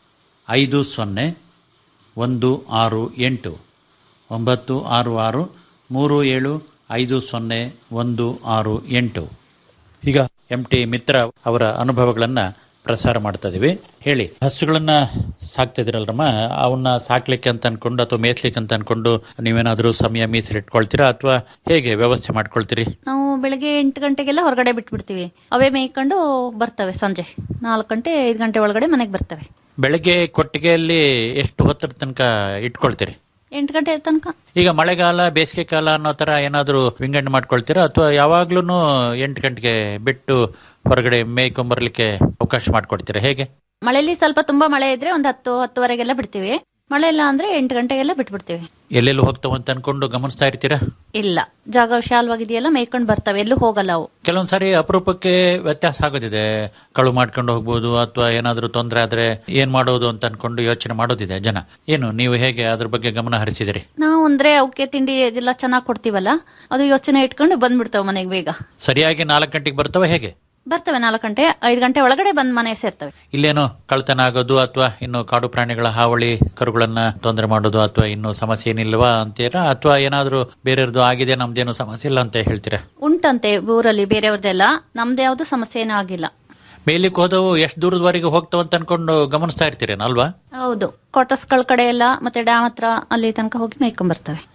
ಐದು ಸೊನ್ನೆ ಒಂದು ಆರು ಎಂಟು ಒಂಬತ್ತು ಆರು ಆರು ಮೂರು ಏಳು ಐದು ಸೊನ್ನೆ ಒಂದು ಆರು ಎಂಟು ಈಗ ಎಂ ಟಿ ಮಿತ್ರ ಅವರ ಅನುಭವಗಳನ್ನ ಪ್ರಸಾರ ಮಾಡ್ತಾ ಇದೀವಿ ಹೇಳಿ ಹಸುಗಳನ್ನ ಸಾಕ್ತಾ ಇದ್ರಲ್ರಮ್ಮ ಅವನ್ನ ಸಾಕ್ಲಿಕ್ಕೆ ಅಂತ ಅನ್ಕೊಂಡು ಅಥವಾ ಮೇಯ್ಸ್ಲಿಕ್ಕೆ ಅಂತ ಅನ್ಕೊಂಡು ನೀವೇನಾದ್ರೂ ಸಮಯ ಮೀಸಲಿಟ್ಕೊಳ್ತೀರಾ ಅಥವಾ ಹೇಗೆ ವ್ಯವಸ್ಥೆ ಮಾಡ್ಕೊಳ್ತೀರಿ ನಾವು ಬೆಳಗ್ಗೆ ಎಂಟು ಗಂಟೆಗೆಲ್ಲ ಹೊರಗಡೆ ಬಿಟ್ಬಿಡ್ತೀವಿ ಅವೇ ಮೇಯ್ಕೊಂಡು ಬರ್ತವೆ ಸಂಜೆ ನಾಲ್ಕು ಗಂಟೆ ಐದು ಗಂಟೆ ಒಳಗಡೆ ಮನೆಗೆ ಬರ್ತವೆ ಬೆಳಗ್ಗೆ ಕೊಟ್ಟಿಗೆಯಲ್ಲಿ ಎಷ್ಟು ಹೊತ್ತರ ತನಕ ಇಟ್ಕೊಳ್ತೀರಿ ಎಂಟು ಗಂಟೆ ತನಕ ಈಗ ಮಳೆಗಾಲ ಬೇಸಿಗೆ ಕಾಲ ಅನ್ನೋ ತರ ಏನಾದ್ರೂ ವಿಂಗಡಣೆ ಮಾಡ್ಕೊಳ್ತೀರಾ ಅಥವಾ ಯಾವಾಗ್ಲೂ ಎಂಟು ಗಂಟೆಗೆ ಬಿಟ್ಟು ಹೊರಗಡೆ ಮೇಯ್ಕೊಂಬರ್ಲಿಕ್ಕೆ ಅವಕಾಶ ಮಾಡ್ಕೊಡ್ತೀರಾ ಹೇಗೆ ಮಳೆಯಲ್ಲಿ ಸ್ವಲ್ಪ ತುಂಬಾ ಮಳೆ ಇದ್ರೆ ಒಂದು ಹತ್ತು ಹತ್ತುವರೆಗೆಲ್ಲ ಬಿಡ್ತೀವಿ ಮಳೆ ಇಲ್ಲ ಅಂದ್ರೆ ಎಂಟು ಗಂಟೆಗೆಲ್ಲ ಬಿಟ್ಬಿಡ್ತೀವಿ ಎಲ್ಲೆಲ್ಲಿ ಹೋಗ್ತಾವ ಅಂತ ಅನ್ಕೊಂಡು ಗಮನಿಸ್ತಾ ಇರ್ತೀರಾ ಇಲ್ಲ ಜಾಗ ವಿಶಾಲವಾಗಿದೆಯಲ್ಲ ಮೇಯ್ಕೊಂಡು ಬರ್ತವೆ ಎಲ್ಲೂ ಹೋಗಲ್ಲ ಅವು ಕೆಲವೊಂದ್ ಸಾರಿ ಅಪರೂಪಕ್ಕೆ ವ್ಯತ್ಯಾಸ ಆಗೋದಿದೆ ಕಳು ಮಾಡ್ಕೊಂಡು ಹೋಗ್ಬೋದು ಅಥವಾ ಏನಾದ್ರೂ ತೊಂದರೆ ಆದ್ರೆ ಏನ್ ಮಾಡೋದು ಅಂತ ಅನ್ಕೊಂಡು ಯೋಚನೆ ಮಾಡೋದಿದೆ ಜನ ಏನು ನೀವು ಹೇಗೆ ಅದ್ರ ಬಗ್ಗೆ ಗಮನ ಹರಿಸಿದಿರಿ ನಾವು ಅಂದ್ರೆ ಅವಕ್ಕೆ ತಿಂಡಿ ಎಲ್ಲ ಚೆನ್ನಾಗಿ ಕೊಡ್ತೀವಲ್ಲ ಅದು ಯೋಚನೆ ಇಟ್ಕೊಂಡು ಬಂದ್ಬಿಡ್ತಾವೆ ಮನೆಗೆ ಬೇಗ ಸರಿಯಾಗಿ ನಾಲ್ಕು ಗಂಟೆಗೆ ಬರ್ತವೆ ಹೇಗೆ ಬರ್ತವೆ ನಾಲ್ಕು ಗಂಟೆ ಐದು ಗಂಟೆ ಒಳಗಡೆ ಬಂದ್ ಮನೆ ಸೇರ್ತವೆ ಇಲ್ಲೇನೋ ಕಳ್ತನ ಆಗೋದು ಅಥವಾ ಇನ್ನು ಕಾಡು ಪ್ರಾಣಿಗಳ ಹಾವಳಿ ಕರುಗಳನ್ನ ತೊಂದರೆ ಮಾಡೋದು ಅಥವಾ ಇನ್ನು ಸಮಸ್ಯೆ ಏನಿಲ್ವಾ ಅಂತೀರಾ ಅಥವಾ ಏನಾದ್ರೂ ಬೇರೆಯವ್ರದ್ದು ಆಗಿದೆ ನಮ್ದೇನು ಸಮಸ್ಯೆ ಇಲ್ಲ ಅಂತ ಹೇಳ್ತೀರಾ ಉಂಟಂತೆ ಊರಲ್ಲಿ ಬೇರೆಯವ್ರದ್ದೆಲ್ಲ ನಮ್ದು ಯಾವ್ದು ಸಮಸ್ಯೆ ಏನೂ ಆಗಿಲ್ಲ ಮೇಲಿಕ್ಕೆ ಹೋದವು ಎಷ್ಟು ದೂರದವರೆಗೆ ಹೋಗ್ತಾವ ಅಂತ ಅನ್ಕೊಂಡು ಗಮನಿಸ್ತಾ ಇರ್ತೀರೇನ ಅಲ್ವಾ ಹೌದು ಕ್ವಾರ್ಟರ್ಸ್ಗಳ ಕಡೆ ಎಲ್ಲ ಮತ್ತೆ ಡ್ಯಾಮ್ ಹತ್ರ ಅಲ್ಲಿ ತನಕ ಹೋಗಿ ಮೇಯ್ಕೊಂಡ್ ಬರ್ತವೆ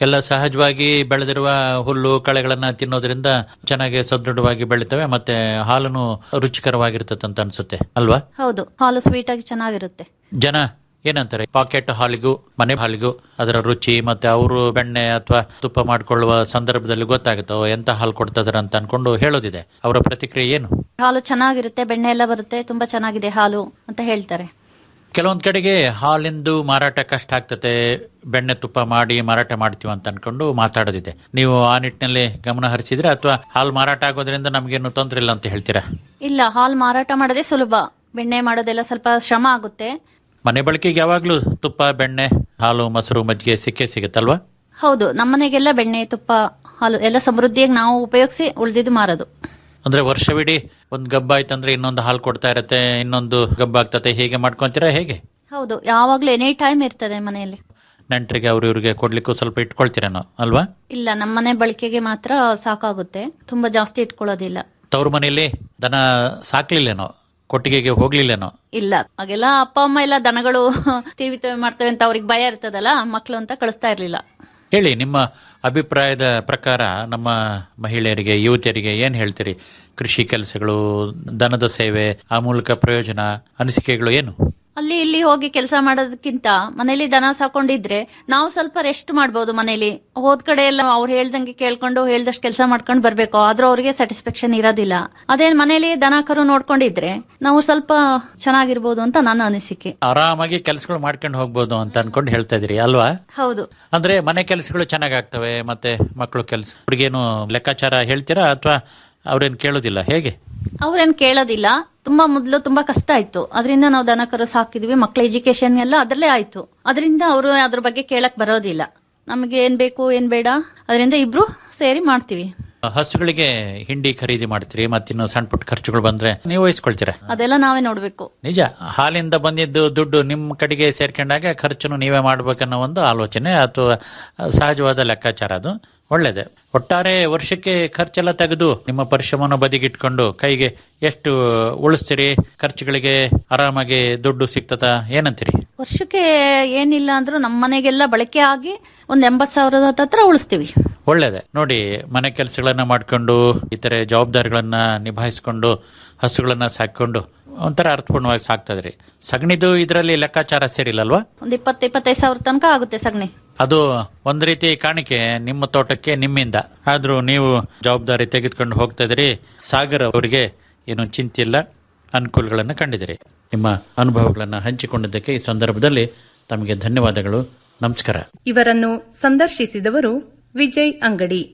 ಎಲ್ಲ ಸಹಜವಾಗಿ ಬೆಳೆದಿರುವ ಹುಲ್ಲು ಕಳೆಗಳನ್ನ ತಿನ್ನೋದ್ರಿಂದ ಚೆನ್ನಾಗಿ ಸದೃಢವಾಗಿ ಬೆಳಿತವೆ ಮತ್ತೆ ಹಾಲನು ರುಚಿಕರವಾಗಿರ್ತದೆ ಅಂತ ಅನ್ಸುತ್ತೆ ಅಲ್ವಾ ಹೌದು ಹಾಲು ಸ್ವೀಟ್ ಆಗಿ ಚೆನ್ನಾಗಿರುತ್ತೆ ಜನ ಏನಂತಾರೆ ಪಾಕೆಟ್ ಹಾಲಿಗೂ ಮನೆ ಹಾಲಿಗೂ ಅದರ ರುಚಿ ಮತ್ತೆ ಅವರು ಬೆಣ್ಣೆ ಅಥವಾ ತುಪ್ಪ ಮಾಡ್ಕೊಳ್ಳುವ ಸಂದರ್ಭದಲ್ಲಿ ಗೊತ್ತಾಗುತ್ತೆ ಓ, ಎಂತ ಹಾಲು ಕೊಡ್ತಾ ಇದಾರೆ ಅಂತ ಅನ್ಕೊಂಡು ಹೇಳೋದಿದೆ ಅವರ ಪ್ರತಿಕ್ರಿಯೆ ಏನು ಹಾಲು ಚೆನ್ನಾಗಿರುತ್ತೆ ಬೆಣ್ಣೆ ಎಲ್ಲ ಬರುತ್ತೆ ತುಂಬಾ ಚೆನ್ನಾಗಿದೆ ಹಾಲು ಅಂತ ಹೇಳ್ತಾರೆ ಕೆಲವೊಂದ್ ಕಡೆಗೆ ಹಾಲಿಂದು ಮಾರಾಟ ಕಷ್ಟ ಆಗ್ತತೆ ಬೆಣ್ಣೆ ತುಪ್ಪ ಮಾಡಿ ಮಾರಾಟ ಮಾಡ್ತೀವಿ ಅಂತ ಅನ್ಕೊಂಡು ಮಾತಾಡೋದಿದೆ ನೀವು ಆ ನಿಟ್ಟಿನಲ್ಲಿ ಗಮನ ಹರಿಸಿದ್ರೆ ಅಥವಾ ಹಾಲು ಮಾರಾಟ ಆಗೋದ್ರಿಂದ ನಮ್ಗೇನು ತೊಂದರೆ ಇಲ್ಲ ಅಂತ ಹೇಳ್ತೀರಾ ಇಲ್ಲ ಹಾಲು ಮಾರಾಟ ಮಾಡೋದೇ ಸುಲಭ ಬೆಣ್ಣೆ ಮಾಡೋದೆಲ್ಲ ಸ್ವಲ್ಪ ಶ್ರಮ ಆಗುತ್ತೆ ಮನೆ ಬಳಕೆಗೆ ಯಾವಾಗ್ಲೂ ತುಪ್ಪ ಬೆಣ್ಣೆ ಹಾಲು ಮೊಸರು ಮಜ್ಜಿಗೆ ಸಿಕ್ಕೇ ಸಿಗುತ್ತಲ್ವಾ ಹೌದು ನಮ್ಮನೆಗೆಲ್ಲ ಬೆಣ್ಣೆ ತುಪ್ಪ ಹಾಲು ಎಲ್ಲ ಸಮೃದ್ಧಿಯಾಗಿ ನಾವು ಉಪಯೋಗಿಸಿ ಉಳಿದಿದ್ದು ಮಾರೋದು ಅಂದ್ರೆ ವರ್ಷವಿಡೀ ಒಂದ್ ಗಬ್ಬ ಆಯ್ತಂದ್ರೆ ಇನ್ನೊಂದು ಹಾಲು ಕೊಡ್ತಾ ಇರತ್ತೆ ಇನ್ನೊಂದು ಗಬ್ಬ ಆಗ್ತತೆ ಹೀಗೆ ಮಾಡ್ಕೊಂತೀರಾ ಹೇಗೆ ಹೌದು ಯಾವಾಗ್ಲೂ ಎನಿ ಟೈಮ್ ಇರ್ತದೆ ಮನೆಯಲ್ಲಿ ನೆಂಟರಿಗೆ ಅವ್ರ ಇವ್ರಿಗೆ ಕೊಡ್ಲಿಕ್ಕೂ ಸ್ವಲ್ಪ ಇಟ್ಕೊಳ್ತೀರೇನೋ ಅಲ್ವಾ ಇಲ್ಲ ನಮ್ಮನೆ ಬಳಕೆಗೆ ಮಾತ್ರ ಸಾಕಾಗುತ್ತೆ ತುಂಬಾ ಜಾಸ್ತಿ ಇಟ್ಕೊಳ್ಳೋದಿಲ್ಲ ತವ್ರ ಮನೆಯಲ್ಲಿ ದನ ಸಾಕ್ಲಿಲ್ಲೇನೋ ಕೊಟ್ಟಿಗೆಗೆ ಹೋಗ್ಲಿಲ್ಲೇನೋ ಇಲ್ಲ ಹಾಗೆಲ್ಲ ಅಪ್ಪ ಅಮ್ಮ ಎಲ್ಲ ದನಗಳು ತೀವಿತವೆ ಮಾಡ್ತವೆ ಅಂತ ಅವ್ರಿಗೆ ಭಯ ಇರ್ತದಲ್ಲ ಮಕ್ಕಳು ಅಂತ ಕಳಿಸ್ತಾ ಇರ್ಲಿಲ್ಲ ಹೇಳಿ ನಿಮ್ಮ ಅಭಿಪ್ರಾಯದ ಪ್ರಕಾರ ನಮ್ಮ ಮಹಿಳೆಯರಿಗೆ ಯುವತಿಯರಿಗೆ ಏನ್ ಹೇಳ್ತೀರಿ ಕೃಷಿ ಕೆಲಸಗಳು ದನದ ಸೇವೆ ಆ ಮೂಲಕ ಪ್ರಯೋಜನ ಅನಿಸಿಕೆಗಳು ಏನು ಅಲ್ಲಿ ಇಲ್ಲಿ ಹೋಗಿ ಕೆಲಸ ಮಾಡೋದಕ್ಕಿಂತ ಮನೇಲಿ ದನ ಸಾಕೊಂಡಿದ್ರೆ ನಾವು ಸ್ವಲ್ಪ ರೆಸ್ಟ್ ಮಾಡ್ಬೋದು ಮನೇಲಿ ಹೋದ್ ಕಡೆ ಎಲ್ಲ ಅವ್ರು ಹೇಳ್ದಂಗೆ ಕೇಳ್ಕೊಂಡು ಹೇಳ್ದಷ್ಟು ಕೆಲಸ ಮಾಡ್ಕೊಂಡು ಬರ್ಬೇಕು ಆದ್ರೂ ಅವ್ರಿಗೆ ಸ್ಯಾಟಿಸ್ಫ್ಯಾಕ್ಷನ್ ಇರೋದಿಲ್ಲ ಅದೇ ಮನೇಲಿ ದನ ಕರು ನೋಡ್ಕೊಂಡಿದ್ರೆ ನಾವು ಸ್ವಲ್ಪ ಚೆನ್ನಾಗಿರ್ಬೋದು ಅಂತ ನನ್ನ ಅನಿಸಿಕೆ ಆರಾಮಾಗಿ ಕೆಲಸಗಳು ಮಾಡ್ಕೊಂಡು ಹೋಗ್ಬೋದು ಅಂತ ಅನ್ಕೊಂಡು ಹೇಳ್ತಾ ಇದ್ರಿ ಅಲ್ವಾ ಹೌದು ಅಂದ್ರೆ ಮನೆ ಕೆಲಸಗಳು ಚೆನ್ನಾಗ್ ಆಗ್ತವೆ ಮತ್ತೆ ಮಕ್ಕಳು ಕೆಲಸ ಅವ್ರಿಗೇನು ಲೆಕ್ಕಾಚಾರ ಹೇಳ್ತೀರಾ ಅಥವಾ ಅವ್ರೇನ್ ಕೇಳೋದಿಲ್ಲ ಹೇಗೆ ಅವ್ರೇನ್ ಕೇಳೋದಿಲ್ಲ ತುಂಬಾ ಮೊದ್ಲು ತುಂಬಾ ಕಷ್ಟ ಆಯ್ತು ಅದರಿಂದ ನಾವು ದನ ಕರು ಸಾಕಿದ್ವಿ ಮಕ್ಳ ಎಜುಕೇಶನ್ ಎಲ್ಲ ಅದ್ರಲ್ಲೇ ಆಯ್ತು ಅದರಿಂದ ಅವರು ಅದ್ರ ಬಗ್ಗೆ ಕೇಳಕ್ ಬರೋದಿಲ್ಲ ನಮಗೆ ಏನ್ ಬೇಕು ಏನ್ ಬೇಡ ಅದರಿಂದ ಇಬ್ರು ಸೇರಿ ಮಾಡ್ತೀವಿ ಹಸುಗಳಿಗೆ ಹಿಂಡಿ ಖರೀದಿ ಮಾಡ್ತೀರಿ ಮತ್ತಿನ್ನು ಸಣ್ಣ ಪುಟ್ಟ ಖರ್ಚುಗಳು ಬಂದ್ರೆ ನೀವು ವಹಿಸ್ಕೊಳ್ತೀರಾ ಅದೆಲ್ಲ ನಾವೇ ನೋಡ್ಬೇಕು ನಿಜ ಹಾಲಿಂದ ಬಂದಿದ್ದು ದುಡ್ಡು ನಿಮ್ಮ ಕಡೆಗೆ ಸೇರ್ಕೊಂಡಾಗ ಖರ್ಚನ್ನು ನೀವೇ ಮಾಡ್ಬೇಕನ್ನೋ ಒಂದು ಆಲೋಚನೆ ಅಥವಾ ಸಹಜವಾದ ಲೆಕ್ಕಾಚಾರ ಅದು ಒಳ್ಳೇದೆ ಒಟ್ಟಾರೆ ವರ್ಷಕ್ಕೆ ಖರ್ಚೆಲ್ಲ ತೆಗೆದು ನಿಮ್ಮ ಪರಿಶ್ರಮವನ್ನು ಬದಿಗಿಟ್ಕೊಂಡು ಕೈಗೆ ಎಷ್ಟು ಉಳಿಸ್ತೀರಿ ಖರ್ಚುಗಳಿಗೆ ಆರಾಮಾಗಿ ದುಡ್ಡು ಸಿಗ್ತದ ಏನಂತೀರಿ ವರ್ಷಕ್ಕೆ ಏನಿಲ್ಲ ಅಂದ್ರೂ ನಮ್ಮ ಮನೆಗೆಲ್ಲ ಬಳಕೆ ಆಗಿ ಒಂದ್ ಎಂಬತ್ ಸಾವಿರದ ಹತ್ರ ಉಳಿಸ್ತೀವಿ ಒಳ್ಳೇದೆ ನೋಡಿ ಮನೆ ಕೆಲಸಗಳನ್ನ ಮಾಡ್ಕೊಂಡು ಇತರೆ ಜವಾಬ್ದಾರಿಗಳನ್ನ ನಿಭಾಯಿಸ್ಕೊಂಡು ಹಸುಗಳನ್ನ ಸಾಕೊಂಡು ಒಂಥರ ಅರ್ಥಪೂರ್ಣವಾಗಿ ಸಾಕ್ತಾ ಇದ್ರಿ ಸಗಣಿದು ಇದರಲ್ಲಿ ಲೆಕ್ಕಾಚಾರ ಸೇರಿಲ್ಲಲ್ವಾ ಒಂದ್ ಇಪ್ಪತ್ತು ಇಪ್ಪತ್ತೈದು ಸಾವಿರ ತನಕ ಆಗುತ್ತೆ ಸಗಣಿ ಅದು ಒಂದ್ ರೀತಿ ಕಾಣಿಕೆ ನಿಮ್ಮ ತೋಟಕ್ಕೆ ನಿಮ್ಮಿಂದ ಆದ್ರೂ ನೀವು ಜವಾಬ್ದಾರಿ ತೆಗೆದುಕೊಂಡು ಹೋಗ್ತಾ ಇದ್ರಿ ಸಾಗರ್ ಅವರಿಗೆ ಏನು ಚಿಂತೆ ಇಲ್ಲ ಅನುಕೂಲಗಳನ್ನು ಕಂಡಿದಿರಿ ನಿಮ್ಮ ಅನುಭವಗಳನ್ನು ಹಂಚಿಕೊಂಡಿದ್ದಕ್ಕೆ ಈ ಸಂದರ್ಭದಲ್ಲಿ ತಮಗೆ ಧನ್ಯವಾದಗಳು ನಮಸ್ಕಾರ ಇವರನ್ನು ಸಂದರ್ಶಿಸಿದವರು ವಿಜಯ್ ಅಂಗಡಿ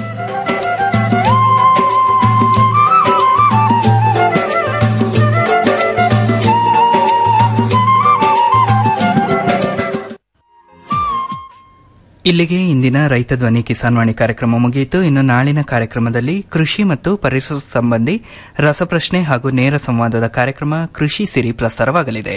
ಇಲ್ಲಿಗೆ ಇಂದಿನ ರೈತ ಧ್ವನಿ ಕಿಸಾನ್ ವಾಣಿ ಕಾರ್ಯಕ್ರಮ ಮುಗಿಯಿತು ಇನ್ನು ನಾಳಿನ ಕಾರ್ಯಕ್ರಮದಲ್ಲಿ ಕೃಷಿ ಮತ್ತು ಪರಿಸರ ಸಂಬಂಧಿ ರಸಪ್ರಶ್ನೆ ಹಾಗೂ ನೇರ ಸಂವಾದದ ಕಾರ್ಯಕ್ರಮ ಕೃಷಿ ಸಿರಿ ಪ್ರಸಾರವಾಗಲಿದೆ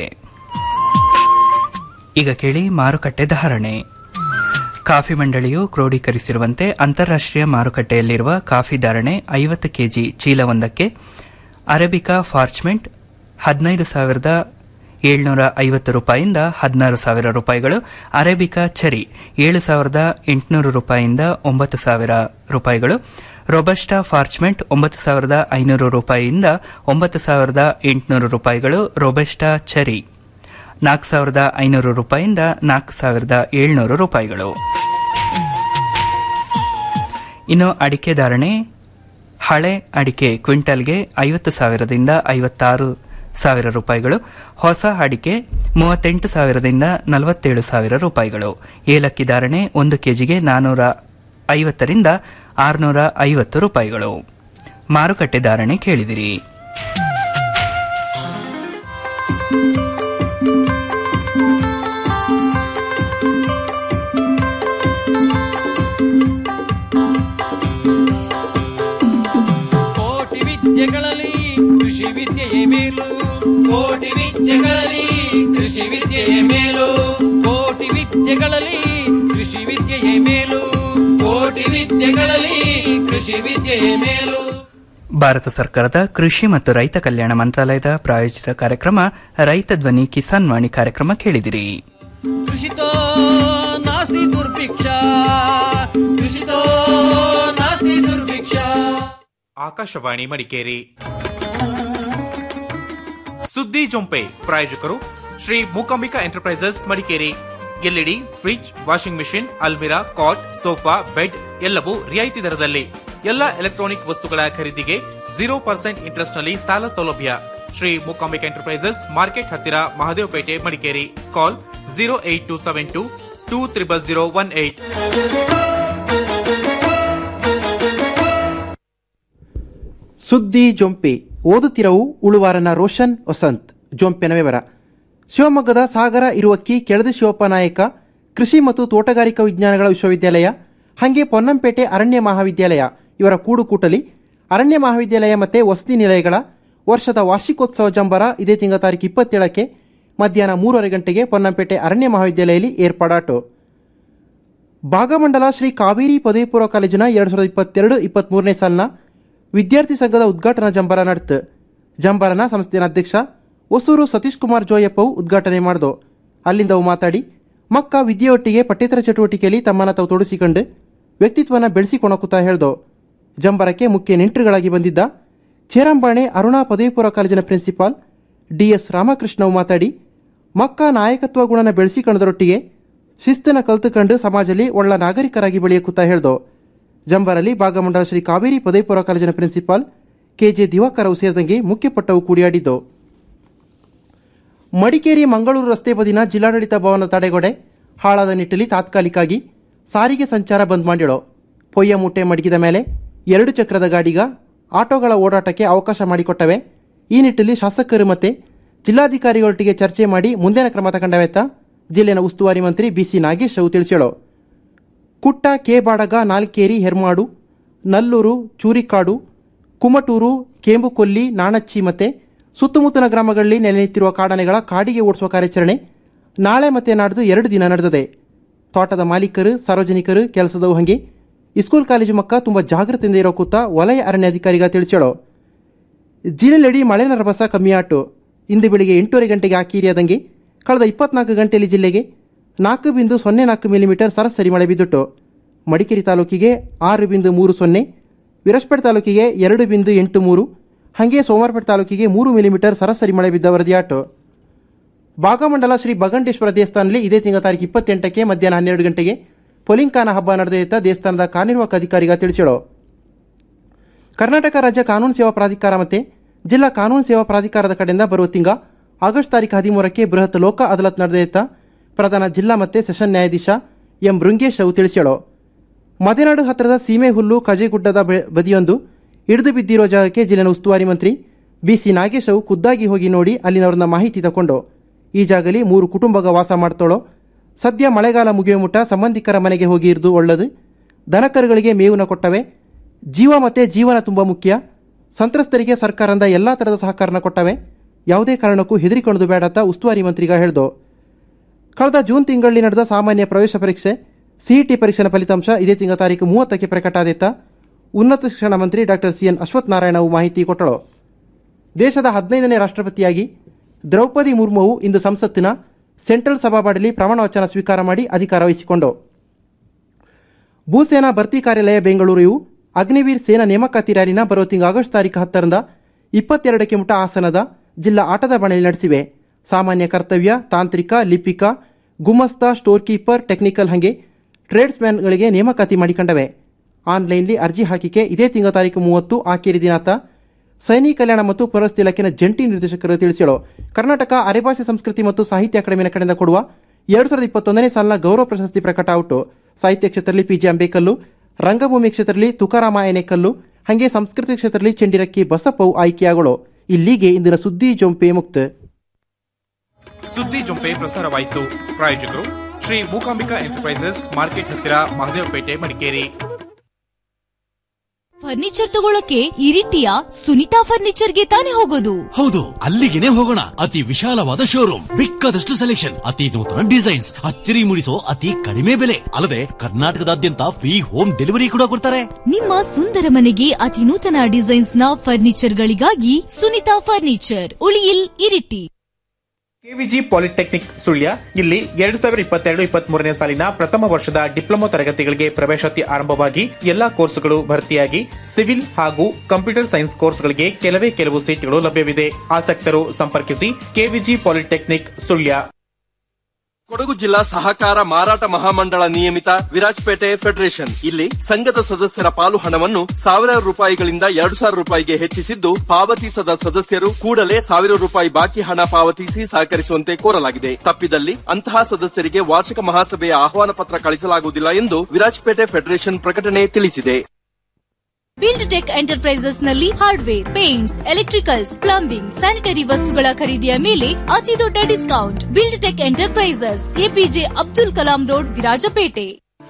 ಈಗ ಕೇಳಿ ಮಾರುಕಟ್ಟೆ ಧಾರಣೆ ಕಾಫಿ ಮಂಡಳಿಯು ಕ್ರೋಢೀಕರಿಸಿರುವಂತೆ ಅಂತಾರಾಷ್ಟೀಯ ಮಾರುಕಟ್ಟೆಯಲ್ಲಿರುವ ಕಾಫಿ ಧಾರಣೆ ಐವತ್ತು ಕೆಜಿ ಚೀಲವೊಂದಕ್ಕೆ ಅರೇಬಿಕಾ ಫಾರ್ಚ್ಮೆಂಟ್ ಹದಿನೈದು ಸಾವಿರದ ಏಳ್ನೂರ ಐವತ್ತು ರೂಪಾಯಿಯಿಂದ ಹದಿನಾರು ಸಾವಿರ ರೂಪಾಯಿಗಳು ಅರೇಬಿಕಾ ಚರಿ ಏಳು ಸಾವಿರದ ಎಂಟುನೂರು ರೂಪಾಯಿಯಿಂದ ಒಂಬತ್ತು ಸಾವಿರ ರೂಪಾಯಿಗಳು ರೊಬಸ್ಟಾ ಫಾರ್ಚ್ಮೆಂಟ್ ಒಂಬತ್ತು ಸಾವಿರದ ಐನೂರು ರೂಪಾಯಿಯಿಂದ ಒಂಬತ್ತು ಸಾವಿರದ ಎಂಟುನೂರು ರೂಪಾಯಿಗಳು ರೊಬಸ್ಟಾ ಚರಿ ನಾಲ್ಕು ಸಾವಿರದ ಐನೂರು ರೂಪಾಯಿಯಿಂದ ನಾಲ್ಕು ಸಾವಿರದ ಏಳ್ನೂರು ರೂಪಾಯಿಗಳು ಇನ್ನು ಅಡಿಕೆ ಧಾರಣೆ ಹಳೆ ಅಡಿಕೆ ಕ್ವಿಂಟಲ್ಗೆ ಐವತ್ತು ಸಾವಿರದಿಂದ ಐವತ್ತಾರು ಸಾವಿರ ರೂಪಾಯಿಗಳು ಹೊಸ ಅಡಿಕೆ ಮೂವತ್ತೆಂಟು ಸಾವಿರದಿಂದ ನಲವತ್ತೇಳು ಸಾವಿರ ರೂಪಾಯಿಗಳು ಏಲಕ್ಕಿ ಧಾರಣೆ ಒಂದು ಕೆಜಿಗೆ ನಾನೂರ ಐವತ್ತರಿಂದ ಆರುನೂರ ಐವತ್ತು ರೂಪಾಯಿಗಳು ಮಾರುಕಟ್ಟೆ ಧಾರಣೆ ಕೇಳಿದಿರಿ ಕೋಟಿ ವಿದ್ಯೆಗಳಲ್ಲಿ ಕೃಷಿ ವಿದ್ಯೆಯೇ ಮೇಲು ಕೋಟಿ ವಿದ್ಯೆಗಳಲ್ಲಿ ಕೃಷಿ ವಿದ್ಯೆಯೇ ಮೇಲು ಕೋಟಿ ವಿದ್ಯೆಗಳಲ್ಲಿ ಕೃಷಿ ವಿದ್ಯೆಯೇ ಮೇಲು ಕೋಟಿ ವಿದ್ಯೆಗಳಲ್ಲಿ ಕೃಷಿ ವಿದ್ಯೆಯೇ ಮೇಲು ಭಾರತ ಸರ್ಕಾರದ ಕೃಷಿ ಮತ್ತು ರೈತ ಕಲ್ಯಾಣ ಮಂತ್ರಾಲಯದ ಪ್ರಾಯೋಜಿತ ಕಾರ್ಯಕ್ರಮ ರೈತ ಧ್ವನಿ ಕಿಸಾನ್ ವಾಣಿ ಕಾರ್ಯಕ್ರಮ ಕೇಳಿದಿರಿ ಕೃಷಿತೋ ನಾಸ್ತಿ ದುರ್ಭಿಕ್ಷ ಆಕಾಶವಾಣಿ ಮಡಿಕೇರಿ ಸುದ್ದಿ ಜೊಂಪೆ ಪ್ರಾಯೋಜಕರು Shri Mookambika enterprises Madikeri LED fridge washing machine ಅಲ್ಮಿರಾ ಕಾಟ್ ಸೋಫಾ ಬೆಡ್ ಎಲ್ಲವೂ ರಿಯಾಯಿತಿ ದರದಲ್ಲಿ ಎಲ್ಲ ಎಲೆಕ್ಟ್ರಾನಿಕ್ ವಸ್ತುಗಳ ಖರೀದಿಗೆ ಜೀರೋ ಪರ್ಸೆಂಟ್ ಇಂಟ್ರೆಸ್ಟ್ ನಲ್ಲಿ ಸಾಲ ಸೌಲಭ್ಯ ಶ್ರೀ ಮೂಕಾಂಬಿಕಾ ಎಂಟರ್ಪ್ರೈಸಸ್ ಮಾರ್ಕೆಟ್ ಹತ್ತಿರ Mahadevpet Madikeri call zero eight two seven two two triple zero one eight ಸುದ್ದಿ ಜೊಂಪೆ ಓದುತ್ತಿರವು ಉಳುವಾರನ ರೋಷನ್ ವಸಂತ್ ಜೊಂಪೆನ ವಿವರ ಶಿವಮೊಗ್ಗದ ಸಾಗರ ಇರುವಕ್ಕಿ ಕೆಳದ ಶಿವಪ್ಪ ನಾಯಕ ಕೃಷಿ ಮತ್ತು ತೋಟಗಾರಿಕಾ ವಿಜ್ಞಾನಗಳ ವಿಶ್ವವಿದ್ಯಾಲಯ ಹಾಗೆ ಪೊನ್ನಂಪೇಟೆ ಅರಣ್ಯ ಮಹಾವಿದ್ಯಾಲಯ ಇವರ ಕೂಡುಕೂಟಲಿ ಅರಣ್ಯ ಮಹಾವಿದ್ಯಾಲಯ ಮತ್ತು ವಸತಿ ನಿಲಯಗಳ ವರ್ಷದ ವಾರ್ಷಿಕೋತ್ಸವ ಜಂಬರ ಇದೇ ತಿಂಗಳ ತಾರೀಕು ಇಪ್ಪತ್ತೇಳಕ್ಕೆ ಮಧ್ಯಾಹ್ನ ಮೂರುವರೆ ಗಂಟೆಗೆ ಪೊನ್ನಂಪೇಟೆ ಅರಣ್ಯ ಮಹಾವಿದ್ಯಾಲಯದಲ್ಲಿ ಏರ್ಪಾಡಾಟು ಭಾಗಮಂಡಲ ಶ್ರೀ ಕಾವೇರಿ ಪದವಿ ಪೂರ್ವ ಕಾಲೇಜಿನ ಎರಡು ಸಾವಿರದ ಇಪ್ಪತ್ತೆರಡು ಇಪ್ಪತ್ತ್ಮೂರನೇ ಸಾಲಿನ ವಿದ್ಯಾರ್ಥಿ ಸಂಘದ ಉದ್ಘಾಟನಾ ಜಂಬರ ನಡೆತು ಜಂಬರನ ಸಂಸ್ಥೆಯ ಅಧ್ಯಕ್ಷ ಹೊಸೂರು ಸತೀಶ್ ಕುಮಾರ್ ಜೋಯಪ್ಪವು ಉದ್ಘಾಟನೆ ಮಾಡಿದು ಅಲ್ಲಿಂದ ಅವು ಮಾತಾಡಿ ಮಕ್ಕ ವಿದ್ಯೆಯೊಟ್ಟಿಗೆ ಪಠ್ಯೇತರ ಚಟುವಟಿಕೆಯಲ್ಲಿ ತಮ್ಮನ್ನ ತಾವು ತೊಡಗಿಸಿಕೊಂಡು ವ್ಯಕ್ತಿತ್ವನ ಬೆಳೆಸಿಕೊಣಕುತ್ತಾ ಹೇಳ್ದು ಜಂಬರಕ್ಕೆ ಮುಖ್ಯ ನೆಂಟರುಗಳಾಗಿ ಬಂದಿದ್ದ ಚೇರಂಬಾಣೆ ಅರುಣಾ ಪದವಿ ಪೂರ್ವ ಕಾಲೇಜಿನ ಪ್ರಿನ್ಸಿಪಾಲ್ ಡಿಎಸ್ ರಾಮಕೃಷ್ಣವು ಮಾತಾಡಿ ಮಕ್ಕ ನಾಯಕತ್ವ ಗುಣನ ಬೆಳೆಸಿಕೊಂಡರೊಟ್ಟಿಗೆ ಶಿಸ್ತನ ಕಲ್ತುಕೊಂಡು ಸಮಾಜದಲ್ಲಿ ಒಳ್ಳ ನಾಗರಿಕರಾಗಿ ಬೆಳೆಯಕುತ್ತಾ ಹೇಳ್ದು ಜಂಬರಲ್ಲಿ ಭಾಗಮಂಡಲ ಶ್ರೀ ಕಾವೇರಿ ಪದವಿ ಪೂರ್ವ ಕಾಲೇಜಿನ ಪ್ರಿನ್ಸಿಪಾಲ್ ಕೆಜೆ ದಿವಾಕರವು ಸೇರಿದಂಗೆ ಮುಖ್ಯಪಟ್ಟವು ಕೂಡಿಯಾಡಿದ್ದು ಮಡಿಕೇರಿ ಮಂಗಳೂರು ರಸ್ತೆ ಬದಿನ ಜಿಲ್ಲಾಡಳಿತ ಭವನ ತಡೆಗೋಡೆ ಹಾಳಾದ ನಿಟ್ಟಲ್ಲಿ ತಾತ್ಕಾಲಿಕವಾಗಿ ಸಾರಿಗೆ ಸಂಚಾರ ಬಂದ್ ಮಾಡಿಳೋ ಪೊಯ್ಯ ಮೂಟೆ ಮಡಗಿದ ಮೇಲೆ ಎರಡು ಚಕ್ರದ ಗಾಡಿಗ ಆಟೋಗಳ ಓಡಾಟಕ್ಕೆ ಅವಕಾಶ ಮಾಡಿಕೊಟ್ಟವೆ ಈ ನಿಟ್ಟಲ್ಲಿ ಶಾಸಕರು ಮತ್ತೆ ಜಿಲ್ಲಾಧಿಕಾರಿಗಳೊಟ್ಟಿಗೆ ಚರ್ಚೆ ಮಾಡಿ ಮುಂದಿನ ಕ್ರಮ ತಗೊಂಡವೆತ್ತ ಜಿಲ್ಲೆನ ಉಸ್ತುವಾರಿ ಮಂತ್ರಿ ಬಿಸಿ ನಾಗೇಶ್ ಅವು ತಿಳಿಸ್ಯಾಳು ಕುಟ್ಟ ಕೆ ಬಾಡಗ ನಾಲ್ಕೇರಿ ಹೆರ್ಮಾಡು ನಲ್ಲೂರು ಚೂರಿಕಾಡು ಕುಮಟೂರು ಕೇಂಬುಕೊಲ್ಲಿ ನಾಣಚ್ಚಿ ಮತ್ತೆ ಸುತ್ತಮುತ್ತಲ ಗ್ರಾಮಗಳಲ್ಲಿ ನೆಲೆ ನಿಂತಿರುವ ಕಾಡಾನೆಗಳ ಕಾಡಿಗೆ ಓಡಿಸುವ ಕಾರ್ಯಾಚರಣೆ ನಾಳೆ ಮತ್ತೆ ನಾಡ್ದು ಎರಡು ದಿನ ನಡೆದಿದೆ ತೋಟದ ಮಾಲೀಕರು ಸಾರ್ವಜನಿಕರು ಕೆಲಸದವು ಹಂಗೆ ಇಸ್ಕೂಲ್ ಕಾಲೇಜು ಮಕ್ಕ ತುಂಬ ಜಾಗೃತಿಯಿಂದ ಇರೋ ಕೂತ ವಲಯ ಅರಣ್ಯಾಧಿಕಾರಿಗ ತಿಳಿಸ್ಯಾಳು ಜಿಲ್ಲೆಯಡಿ ಮಳೆ ರಭಸ ಕಮ್ಮಿ ಆಟು ಇಂದು ಬೆಳಿಗ್ಗೆ ಎಂಟೂವರೆ ಗಂಟೆಗೆ ಆಕೀರಿಯಾದಂಗೆ ಕಳೆದ ಇಪ್ಪತ್ನಾಲ್ಕು ಗಂಟೆಯಲ್ಲಿ ಜಿಲ್ಲೆಗೆ ನಾಲ್ಕು ಬಿಂದು ಸೊನ್ನೆ ನಾಲ್ಕು ಮಿಲಿಮೀಟರ್ ಸರಾಸರಿ ಮಳೆ ಬಿದ್ದುಟ್ಟು ಮಡಿಕೇರಿ ತಾಲೂಕಿಗೆ ಆರು ಬಿಂದು ಮೂರು ಸೊನ್ನೆ ವಿರಸ್ಪೇಟೆ ತಾಲೂಕಿಗೆ ಎರಡು ಬಿಂದು ಎಂಟು ಮೂರು ಹಾಗೆ ಸೋಮವಾರಪೇಟೆ ತಾಲೂಕಿಗೆ ಮೂರು ಮಿಲಿಮೀಟರ್ ಸರಾಸರಿ ಮಳೆ ಬಿದ್ದ ವರದಿಯಾಟು ಭಾಗಮಂಡಲ ಶ್ರೀ ಬಗಂಟೇಶ್ವರ ದೇವಸ್ಥಾನದಲ್ಲಿ ಇದೇ ತಿಂಗಳ ತಾರೀಕು ಇಪ್ಪತ್ತೆಂಟಕ್ಕೆ ಮಧ್ಯಾಹ್ನ ಹನ್ನೆರಡು ಗಂಟೆಗೆ ಪೊಲಿಂಕಾನ ಹಬ್ಬ ನಡೆದೈತ ದೇವಸ್ಥಾನದ ಕಾರ್ಯನಿರ್ವಾಹಕ ಅಧಿಕಾರಿಗ ತಿಳಿಸ್ಯಾಳು ಕರ್ನಾಟಕ ರಾಜ್ಯ ಕಾನೂನು ಸೇವಾ ಪ್ರಾಧಿಕಾರ ಮತ್ತು ಜಿಲ್ಲಾ ಕಾನೂನು ಸೇವಾ ಪ್ರಾಧಿಕಾರದ ಕಡೆಯಿಂದ ಬರುವ ತಿಂಗ ಆಗಸ್ಟ್ ತಾರೀಕು ಹದಿಮೂರಕ್ಕೆ ಬೃಹತ್ ಲೋಕ ಅದಾಲತ್ ನಡೆದೈತ ಪ್ರಧಾನ ಜಿಲ್ಲಾ ಮತ್ತು ಸೆಷನ್ ನ್ಯಾಯಾಧೀಶ ಎಂ ಬೃಂಗೇಶ್ ಅವು ತಿಳಿಸ್ಯಾಳು ಮದೆನಾಡು ಹತ್ತಿರದ ಸೀಮೆ ಹುಲ್ಲು ಕಜೆಗುಡ್ಡದ ಬೆ- ಬದಿಯೊಂದು ಹಿಡಿದು ಬಿದ್ದಿರೋ ಜಾಗಕ್ಕೆ ಜಿಲ್ಲೆನ ಉಸ್ತುವಾರಿ ಮಂತ್ರಿ ಬಿಸಿ ನಾಗೇಶ್ ಅವು ಖುದ್ದಾಗಿ ಹೋಗಿ ನೋಡಿ ಅಲ್ಲಿನವ್ರನ್ನ ಮಾಹಿತಿ ತಗೊಂಡು ಈ ಜಾಗಲಿ ಮೂರು ಕುಟುಂಬಗ ವಾಸ ಮಾಡ್ತಾಳೋ ಸದ್ಯ ಮಳೆಗಾಲ ಮುಗಿಯುವ ಮುಟ್ಟ ಸಂಬಂಧಿಕರ ಮನೆಗೆ ಹೋಗಿ ಇರ್ದು ಒಳ್ಳದು ದನಕರುಗಳಿಗೆ ಮೇವುನ ಕೊಟ್ಟವೆ ಜೀವ ಮತ್ತೆ ಜೀವನ ತುಂಬ ಮುಖ್ಯ ಸಂತ್ರಸ್ತರಿಗೆ ಸರ್ಕಾರದಿಂದ ಎಲ್ಲ ಥರದ ಸಹಕಾರನ ಕೊಟ್ಟವೆ ಯಾವುದೇ ಕಾರಣಕ್ಕೂ ಹೆದರಿಕೊಳ್ಳೋದು ಬೇಡ ಅಂತ ಉಸ್ತುವಾರಿ ಮಂತ್ರಿಗ ಹೇಳ್ದು ಕಳೆದ ಜೂನ್ ತಿಂಗಳಲ್ಲಿ ನಡೆದ ಸಾಮಾನ್ಯ ಪ್ರವೇಶ ಪರೀಕ್ಷೆ ಸಿಇಟಿ ಪರೀಕ್ಷೆನ ಫಲಿತಾಂಶ ಇದೇ ತಿಂಗಳ ತಾರೀಕು ಮೂವತ್ತಕ್ಕೆ ಪ್ರಕಟ ಆದಿತ್ತ ಉನ್ನತ ಶಿಕ್ಷಣ ಮಂತ್ರಿ ಡಾಕ್ಟರ್ ಸಿ ಎನ್ ಅಶ್ವಥ್ ನಾರಾಯಣವು ಮಾಹಿತಿ ಕೊಟ್ಟಳು ದೇಶದ ಹದಿನೈದನೇ ರಾಷ್ಟ್ರಪತಿಯಾಗಿ ದ್ರೌಪದಿ ಮುರ್ಮುವು ಇಂದು ಸಂಸತ್ತಿನ ಸೆಂಟ್ರಲ್ ಸಭಾಬಾಡಲಿ ಪ್ರಮಾಣ ವಚನ ಸ್ವೀಕಾರ ಮಾಡಿ ಅಧಿಕಾರ ವಹಿಸಿಕೊಂಡು ಭೂಸೇನಾ ಭರ್ತಿ ಕಾರ್ಯಾಲಯ ಬೆಂಗಳೂರು ಇವು ಅಗ್ನಿವೀರ್ ಸೇನಾ ನೇಮಕಾತಿ ರ್ಯಾಲಿನ ಬರುವ ತಿಂಗಳು ಆಗಸ್ಟ್ ತಾರೀಕು ಹತ್ತರಿಂದ ಇಪ್ಪತ್ತೆರಡಕ್ಕೆ ಮುಟ ಹಾಸನದ ಜಿಲ್ಲಾ ಆಟದ ಬಣಲಿ ನಡೆಸಿವೆ ಸಾಮಾನ್ಯ ಕರ್ತವ್ಯ ತಾಂತ್ರಿಕ ಲಿಪಿಕ ಗುಮಸ್ತ ಸ್ಟೋರ್ ಕೀಪರ್ ಟೆಕ್ನಿಕಲ್ ಹಂಗೆ ಟ್ರೇಡ್ಸ್ಮ್ಯಾನ್ಗಳಿಗೆ ನೇಮಕಾತಿ ಮಾಡಿಕೊಂಡವೆ ಆನ್ಲೈನ್ಲಿ ಅರ್ಜಿ ಹಾಕಿಕೆ ಇದೇ ತಿಂಗಳ ತಾರೀಕು ಮೂವತ್ತು ಆಕೇರಿ ದಿನಾಂಕ ಸೈನಿಕ ಕಲ್ಯಾಣ ಮತ್ತು ಪುನರ್ವಸತಿ ಇಲಾಖೆನ ಜಂಟಿ ನಿರ್ದೇಶಕರು ತಿಳಿಸಿಳು ಕರ್ನಾಟಕ ಅರೆಭಾಷೆ ಸಂಸ್ಕೃತಿ ಮತ್ತು ಸಾಹಿತ್ಯ ಅಕಾಡೆಮಿನ ಕಡೆಯಿಂದ ಕೊಡುವ ಎರಡು ಸಾವಿರದ ಇಪ್ಪತ್ತೊಂದನೇ ಸಾಲಿನ ಗೌರವ ಪ್ರಶಸ್ತಿ ಪ್ರಕಟ ಔಟು ಸಾಹಿತ್ಯ ಕ್ಷೇತ್ರದಲ್ಲಿ ಪಿಜಿ ಅಂಬೇಕಲ್ಲು ರಂಗಭೂಮಿ ಕ್ಷೇತ್ರದಲ್ಲಿ ತುಕಾರಾಮ ಎನೆಕಲ್ಲು ಹಾಗೆ ಸಂಸ್ಕೃತಿ ಕ್ಷೇತ್ರದಲ್ಲಿ ಚೆಂಡಿರಕ್ಕಿ ಬಸಪ್ಪವು ಆಯ್ಕೆಯಾಗಳು ಇಲ್ಲಿಗೆ ಇಂದಿನ ಸುದ್ದಿ ಜೊಂಪೆ ಮುಕ್ತ ಸುದ್ದಿ ಜೊಂಪೆ ಪ್ರಸಾರವಾಯಿತು ಪ್ರಾಯೋಜಕರು ಶ್ರೀ ಮೂಕಾಂಬಿಕಾ ಎಂಟರ್ಪ್ರೈಸಸ್ ಮಾರ್ಕೆಟ್ ಹತ್ತಿರ ಮಹದೇವಪೇಟೆ ಮಡಿಕೇರಿ ಫರ್ನಿಚರ್ ತಗೊಳಕ್ಕೆ ಇರಿಟಿಯ ಸುನಿತಾ ಫರ್ನಿಚರ್ಗೆ ತಾನೇ ಹೋಗೋದು ಹೌದು ಅಲ್ಲಿಗೆನೆ ಹೋಗೋಣ ಅತಿ ವಿಶಾಲವಾದ ಶೋರೂಮ್ ಬೇಕಾದಷ್ಟು ಸೆಲೆಕ್ಷನ್ ಅತಿ ನೂತನ ಡಿಸೈನ್ಸ್ ಅಚ್ಚರಿ ಮೂಡಿಸೋ ಅತಿ ಕಡಿಮೆ ಬೆಲೆ ಅಲ್ಲದೆ ಕರ್ನಾಟಕದಾದ್ಯಂತ ಫ್ರೀ ಹೋಮ್ ಡೆಲಿವರಿ ಕೂಡ ಕೊಡ್ತಾರೆ ನಿಮ್ಮ ಸುಂದರ ಮನೆಗೆ ಅತಿ ನೂತನ ಡಿಸೈನ್ಸ್ ನ ಫರ್ನಿಚರ್ ಗಳಿಗಾಗಿ Sunita furniture Uliyil Iritty KVG polytechnic Sullia ಇಲ್ಲಿ ಎರಡು ಸಾವಿರ ಇಪ್ಪತ್ತೆರಡು ಇಪ್ಪತ್ತ್ ಮೂರನೇ ಸಾಲಿನ ಪ್ರಥಮ ವರ್ಷದ ಡಿಪ್ಲೊಮಾ ತರಗತಿಗಳಿಗೆ ಪ್ರವೇಶಾತಿ ಆರಂಭವಾಗಿ ಎಲ್ಲಾ ಕೋರ್ಸ್ಗಳು ಭರ್ತಿಯಾಗಿ ಸಿವಿಲ್ ಹಾಗೂ ಕಂಪ್ಯೂಟರ್ ಸೈನ್ಸ್ ಕೋರ್ಸ್ಗಳಿಗೆ ಕೆಲವೇ ಕೆಲವು ಸೀಟ್ಗಳು ಲಭ್ಯವಿದೆ ಆಸಕ್ತರು ಸಂಪರ್ಕಿಸಿ ಕೆವಿಜಿ ಪಾಲಿಟೆಕ್ನಿಕ್ ಸುಳ್ಯ ಕೊಡಗು ಜಿಲ್ಲಾ ಸಹಕಾರ ಮಾರಾಟ ಮಹಾಮಂಡಳ ನಿಯಮಿತ ವಿರಾಜಪೇಟೆ ಫೆಡರೇಷನ್ ಇಲ್ಲಿ ಸಂಘದ ಸದಸ್ಯರ ಪಾಲು ಹಣವನ್ನು ಸಾವಿರಾರು ರೂಪಾಯಿಗಳಿಂದ ಎರಡು ಸಾವಿರ ರೂಪಾಯಿಗೆ ಹೆಚ್ಚಿಸಿದ್ದು ಪಾವತಿಸದ ಸದಸ್ಯರು ಕೂಡಲೇ ಸಾವಿರ ರೂಪಾಯಿ ಬಾಕಿ ಹಣ ಪಾವತಿಸಿ ಸಹಕರಿಸುವಂತೆ ಕೋರಲಾಗಿದೆ ತಪ್ಪಿದಲ್ಲಿ ಅಂತಹ ಸದಸ್ಯರಿಗೆ ವಾರ್ಷಿಕ ಮಹಾಸಭೆಯ ಆಹ್ವಾನ ಪತ್ರ ಕಳಿಸಲಾಗುವುದಿಲ್ಲ ಎಂದು ವಿರಾಜಪೇಟೆ ಫೆಡರೇಷನ್ ಪ್ರಕಟಣೆ ತಿಳಿಸಿದೆ ಬಿಲ್ಡ್ ಟೆಕ್ ಎಂಟರ್ಪ್ರೈಸಸ್ ನಲ್ಲಿ hardware paints electricals plumbing sanitary ವಸ್ತುಗಳ ಖರೀದಿಯ ಮೇಲೆ ಅತಿ ದೊಡ್ಡ discount build tech enterprises APJ Abdul Kalam road Virajpet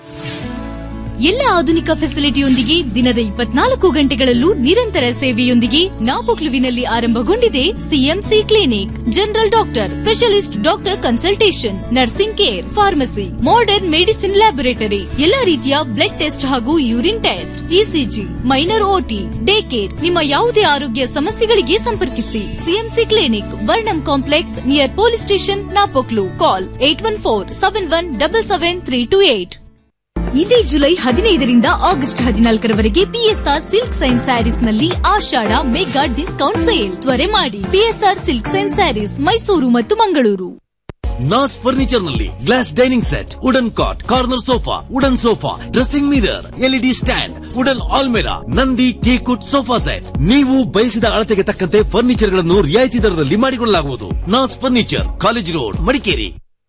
ಎಲ್ಲ ಆಧುನಿಕ ಫೆಸಿಲಿಟಿಯೊಂದಿಗೆ ದಿನದ ಇಪ್ಪತ್ನಾಲ್ಕು ಗಂಟೆಗಳಲ್ಲೂ ನಿರಂತರ ಸೇವೆಯೊಂದಿಗೆ ನಾಪೊಕ್ಲುವಿನಲ್ಲಿ ಆರಂಭಗೊಂಡಿದೆ CMC clinic general doctor specialist doctor consultation nursing care pharmacy modern medicine laboratory ಎಲ್ಲಾ ರೀತಿಯ ಬ್ಲಡ್ ಟೆಸ್ಟ್ ಹಾಗೂ urine test ECG minor OT day care ನಿಮ್ಮ ಯಾವುದೇ ಆರೋಗ್ಯ ಸಮಸ್ಯೆಗಳಿಗೆ ಸಂಪರ್ಕಿಸಿ CMC clinic Varnam complex near police station Napoklu call eight one four seven one double seven three two eight ಇದೇ July ಹದಿನೈದರಿಂದ ಆಗಸ್ಟ್ ಹದಿನಾಲ್ಕರವರೆಗೆ ಪಿಎಸ್ಆರ್ ಸಿಲ್ಕ್ ಸೈನ್ಸ್ ಸ್ಯಾರೀಸ್ ನಲ್ಲಿ ಆಷಾಢ ಮೆಗಾ ಡಿಸ್ಕೌಂಟ್ ಸೇಲ್ ತ್ವರೆ ಮಾಡಿ PSR silk science sarees Mysuru ಮತ್ತು ಮಂಗಳೂರು ನಾಸ್ ಫರ್ನಿಚರ್ ನಲ್ಲಿ glass dining set wooden cot corner sofa wooden sofa dressing mirror LED stand wooden ಆಲ್ಮೆರಾ ನಂದಿ ಟೀಕುಟ್ ಸೋಫಾ ಸೆಟ್ ನೀವು ಬಯಸಿದ ಅಳತೆಗೆ ತಕ್ಕಂತೆ ಫರ್ನಿಚರ್ ಗಳನ್ನು ರಿಯಾಯಿತಿ ದರದಲ್ಲಿ ಮಾಡಿಕೊಳ್ಳಲಾಗುವುದು ನಾಸ್ ಫರ್ನಿಚರ್ ಕಾಲೇಜ್ ರೋಡ್ ಮಡಿಕೇರಿ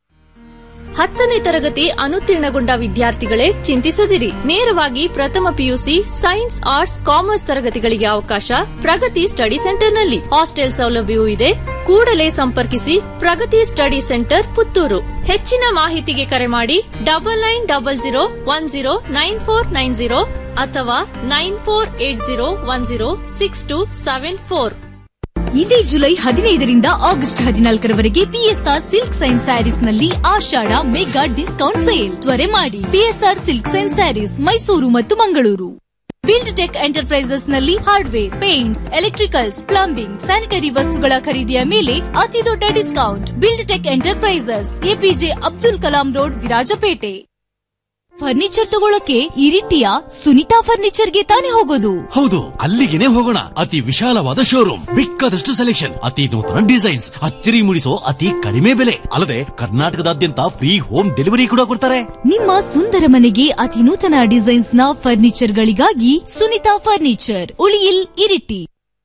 ಹತ್ತನೇ ತರಗತಿ ಅನುತ್ತೀರ್ಣಗೊಂಡ ವಿದ್ಯಾರ್ಥಿಗಳೇ ಚಿಂತಿಸದಿರಿ ನೇರವಾಗಿ ಪ್ರಥಮ ಪಿಯುಸಿ ಸೈನ್ಸ್ ಆರ್ಟ್ಸ್ ಕಾಮರ್ಸ್ ತರಗತಿಗಳಿಗೆ ಅವಕಾಶ ಪ್ರಗತಿ ಸ್ಟಡಿ ಸೆಂಟರ್ನಲ್ಲಿ ಹಾಸ್ಟೆಲ್ ಸೌಲಭ್ಯವೂ ಇದೆ ಕೂಡಲೇ ಸಂಪರ್ಕಿಸಿ ಪ್ರಗತಿ ಸ್ಟಡಿ ಸೆಂಟರ್ ಪುತ್ತೂರು ಹೆಚ್ಚಿನ ಮಾಹಿತಿಗೆ ಕರೆ ಮಾಡಿ double nine double zero one zero nine four nine zero ಅಥವಾ nine four eight zero one zero six two seven four ಇದೇ ಜುಲೈ ಹದಿನೈದರಿಂದ ಆಗಸ್ಟ್ ಹದಿನಾಲ್ಕರವರೆಗೆ ಪಿಎಸ್ಆರ್ ಸಿಲ್ಕ್ ಸೈನ್ಸ್ ಸ್ಯಾರೀಸ್ ನಲ್ಲಿ ಆಷಾಢ ಮೆಗಾ ಡಿಸ್ಕೌಂಟ್ ಸೇಲ್ ತ್ವರೆ ಮಾಡಿ PSR silk science sarees Mysuru ಮತ್ತು Mangaluru build tech enterprises ನಲ್ಲಿ hardware paints electricals plumbing sanitary ವಸ್ತುಗಳ ಖರೀದಿಯ ಮೇಲೆ ಅತಿ ದೊಡ್ಡ discount build tech enterprises APJ Abdul Kalam road Virajpet furniture ತಗೊಳಕ್ಕೆ ಇರಿಟಿಯ ಸುನಿತಾ ಫರ್ನಿಚರ್ಗೆ ತಾನೇ ಹೋಗೋದು ಹೌದು ಅಲ್ಲಿಗೆನೆ ಹೋಗೋಣ ಅತಿ ವಿಶಾಲವಾದ ಶೋರೂಮ್ ಬೇಕಾದಷ್ಟು ಸೆಲೆಕ್ಷನ್ ಅತಿ ನೂತನ ಡಿಸೈನ್ಸ್ ಅಚ್ಚರಿ ಮೂಡಿಸೋ ಅತಿ ಕಡಿಮೆ ಬೆಲೆ ಅಲ್ಲದೆ ಕರ್ನಾಟಕದಾದ್ಯಂತ ಫ್ರೀ ಹೋಮ್ ಡೆಲಿವರಿ ಕೂಡ ಕೊಡ್ತಾರೆ ನಿಮ್ಮ ಸುಂದರ ಮನೆಗೆ ಅತಿ ನೂತನ ಡಿಸೈನ್ಸ್ ನ ಫರ್ನಿಚರ್ ಗಳಿಗಾಗಿ ಸುನಿತಾ ಫರ್ನಿಚರ್ ಉಳಿಯಿಲ್ ಇರಿಟಿ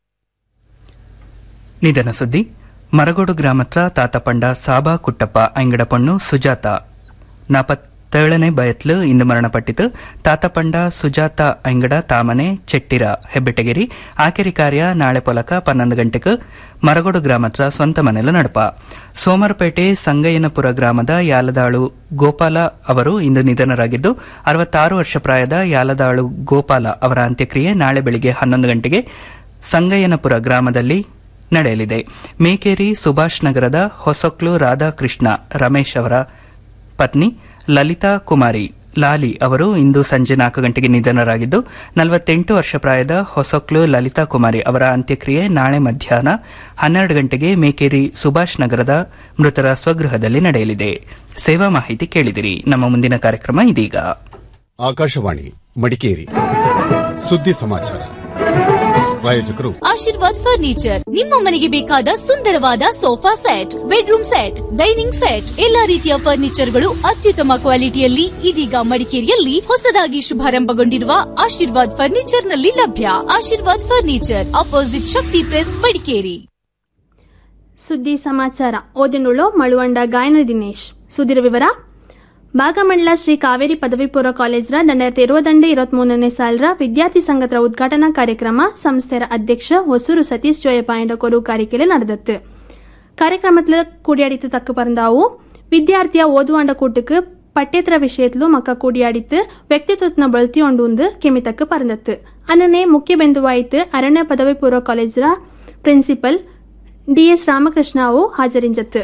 ನಿಧನ ಸುದ್ದಿ ಮರಗೋಡು ಗ್ರಾಮತ್ರ ತಾತಪಂಡ ಸಾಬಾ ಕುಟ್ಟಪ್ಪ ಅಂಗಡ ಪಣ್ಣು ಸುಜಾತ ನಾಪತ್ತೇಳನೇ ಬಯತ್ಲು ಇಂದು ಮರಣಪಟ್ಟಿತು ತಾತಪಂಡ ಸುಜಾತ ಅಂಗಡ ತಾಮನೆ ಚೆಟ್ಟಿರ ಹೆಬ್ಬೆಟಗಿರಿ ಆಕೆರಿ ಕಾರ್ಯ ನಾಳೆ ಪೊಲಕ ಪನ್ನೊಂದು ಗಂಟೆಗೆ ಮರಗೋಡು ಗ್ರಾಮತ್ರ ಸ್ವಂತ ಮನೆಲ ನಡಪ ಸೋಮರಪೇಟೆ ಸಂಗಯ್ಯನಪುರ ಗ್ರಾಮದ ಯಾಲದಾಳು ಗೋಪಾಲ ಅವರು ಇಂದು ನಿಧನರಾಗಿದ್ದು ಅರವತ್ತಾರು ವರ್ಷ ಪ್ರಾಯದ ಯಾಲದಾಳು ಗೋಪಾಲ ಅವರ ಅಂತ್ಯಕ್ರಿಯೆ ನಾಳೆ ಬೆಳಿಗ್ಗೆ ಹನ್ನೊಂದು ಗಂಟೆಗೆ ಸಂಗಯ್ಯನಪುರ ಗ್ರಾಮದಲ್ಲಿ ನಡೆಯಲಿದೆ ಮೇಕೇರಿ ಸುಭಾಷ್ ನಗರದ ಹೊಸಕ್ಲು ರಾಧಾಕೃಷ್ಣ ರಮೇಶ್ ಅವರ ಪತ್ನಿ ಲಲಿತಾ ಕುಮಾರಿ ಲಾಲಿ ಅವರು ಇಂದು ಸಂಜೆ ನಾಲ್ಕು ಗಂಟೆಗೆ ನಿಧನರಾಗಿದ್ದು ನಲವತ್ತೆಂಟು ವರ್ಷ ಪ್ರಾಯದ ಹೊಸಕ್ಲು ಲಲಿತಾ ಕುಮಾರಿ ಅವರ ಅಂತ್ಯಕ್ರಿಯೆ ನಾಳೆ ಮಧ್ಯಾಹ್ನ ಹನ್ನೆರಡು ಗಂಟೆಗೆ ಮೇಕೇರಿ ಸುಭಾಷ್ ನಗರದ ಮೃತರ ಸ್ವಗೃಹದಲ್ಲಿ ನಡೆಯಲಿದೆ ಸೇವಾ ಮಾಹಿತಿ ಕೇಳಿದಿರಿ ನಮ್ಮ ಮುಂದಿನ ಕಾರ್ಯಕ್ರಮ ಇದೀಗ ಆಕಾಶವಾಣಿ ಮಡಿಕೇರಿ ಸುದ್ದಿ ಸಮಾಚಾರ ಪ್ರಾಯೋಜಕರು ಆಶೀರ್ವಾದ್ ಫರ್ನಿಚರ್ ನಿಮ್ಮ ಮನೆಗೆ ಬೇಕಾದ ಸುಂದರವಾದ sofa set bedroom set dining set ಎಲ್ಲಾ ರೀತಿಯ ಫರ್ನಿಚರ್ಗಳು ಅತ್ಯುತ್ತಮ ಕ್ವಾಲಿಟಿಯಲ್ಲಿ ಇದೀಗ ಮಡಿಕೇರಿಯಲ್ಲಿ ಹೊಸದಾಗಿ ಶುಭಾರಂಭಗೊಂಡಿರುವ ಆಶೀರ್ವಾದ್ ಫರ್ನಿಚರ್ ನಲ್ಲಿ ಲಭ್ಯ Ashirwad furniture opposite Shakti press Madikeri ಸುದ್ದಿ ಸಮಾಚಾರ ಓದಿನುಳು ಮಳುವಂಡ ಗಾಯನ ದಿನೇಶ್ ಸುದ್ದಿರ ವಿವರ ಭಾಗಮಂಡಲ ಶ್ರೀ ಕಾವೇರಿ ಪದವಿ ಪೂರ್ವ ಕಾಲೇಜ್ರ രണ്ടായിരത്തി ഇരുപത്തിരണ്ട് ഇരുപത്തിമൂന്നನೇ ಸಾಲರ ವಿದ್ಯಾರ್ಥಿ ಸಂಘದ ಉದ್ಘಾಟನಾ ಕಾರ್ಯಕ್ರಮ ಸಂಸ್ಥೆಯ ಅಧ್ಯಕ್ಷ ಹೊಸೂರು ಸತೀಶ್ ಜೋಯಪಾಯಂಡ ಕೊರು ಕಾರಿಕೆಲೆ ನಡೆದತ್ತು ಕಾರ್ಯಕ್ರಮத்தில் கூடியடித்து தக்கு பறந்தாவு வித்தியார்த்தியா ஓதுவாண்ட கூட்டுக்கு ಪಠ್ಯೇತರ ವಿಷಯತ್ಲು ಮಕ್ಕ ಕೂಡಿಯಾಡಿತ್ತು ವ್ಯಕ್ತಿತ್ವತ್ನ ಬಳತಿಯೊಂಡು ಒಂದು ಕೆಮಿತಕ್ಕೆ ಪರಂದತ್ತು ಅನ್ನನೆ ಮುಖ್ಯ ಬಿಂದುವಾಯಿತು ಅರಣ್ಯ ಪದವಿ ಪೂರ್ವ ಕಾಲೇಜ್ರ ಪ್ರಿನ್ಸಿಪಲ್ ಡಿಎಸ್ ರಾಮಕೃಷ್ಣ ಅವು ಹಾಜರಿಂಜತ್ತು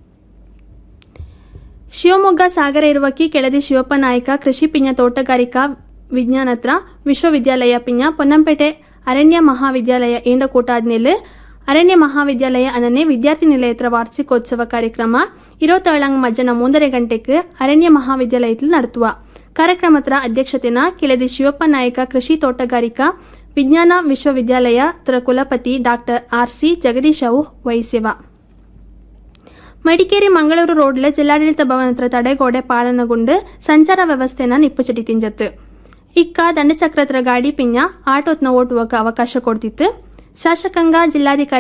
ಶಿವಮೊಗ್ಗ ಸಾಗರ ಇರುವಕ್ಕಿ ಕೆಳದಿ ಶಿವಪ್ಪ ನಾಯಕ ಕೃಷಿ ಪಿಂಜ ತೋಟಗಾರಿಕಾ ವಿಜ್ಞಾನತ್ರ ವಿಶ್ವವಿದ್ಯಾಲಯ ಪಿಂಜ ಪೊನ್ನಂಪೇಟೆ ಅರಣ್ಯ ಮಹಾವಿದ್ಯಾಲಯ ಏಂಡ ಕೂಟ ಆದ್ಮೇಲೆ ಅರಣ್ಯ ಮಹಾವಿದ್ಯಾಲಯ ಅನ್ನನೆ ವಿದ್ಯಾರ್ಥಿ ನಿಲಯತ್ರ ವಾರ್ಷಿಕೋತ್ಸವ ಕಾರ್ಯಕ್ರಮ ഇരുപത്തേഴാം മജ്ജന മൂന്നര ಗಂಟೆಗೆ ಅರಣ್ಯ ಮಹಾವಿದ್ಯಾಲಯത്തിൽ നടത്തുക ಕಾರ್ಯಕ್ರಮದ ಅಧ್ಯಕ್ಷತೆನ ಕೆಳದಿ ಶಿವಪ್ಪ ನಾಯಕ ಕೃಷಿ ತೋಟಗಾರಿಕಾ ವಿಜ್ಞಾನ ವಿಶ್ವವಿದ್ಯಾಲಯ ತರ ಕುಲಪತಿ ಡಾಕ್ಟರ್ ಆರ್ ಸಿ ಜಗದೀಶ್ ಅವು ವಹಿಸಿವ ಮಡಿಕೇರಿ ಮಂಗಳೂರು ರೋಡ್ಲ ಜಿಲ್ಲಾಡಳಿತ ಭವನತ್ರ ತಡೆಗೋಡೆ ಪಾಲನಗೊಂಡು ಸಂಚಾರ ವ್ಯವಸ್ಥೆನ ನಿಪ್ಪುಚಟಿ ತಿಂಜತ್ತು ಇಕ್ಕ ದಂಡಚಕ್ರತ್ರ ಗಾಡಿ ಪಿಂಜ ಆಟೋತ್ನ ಓಟುವಕ್ಕೆ ಅವಕಾಶ ಕೊಡ್ತಿತ್ತು ಶಾಸಕಾಂಗ ಜಿಲ್ಲಾಧಿಕಾರಿ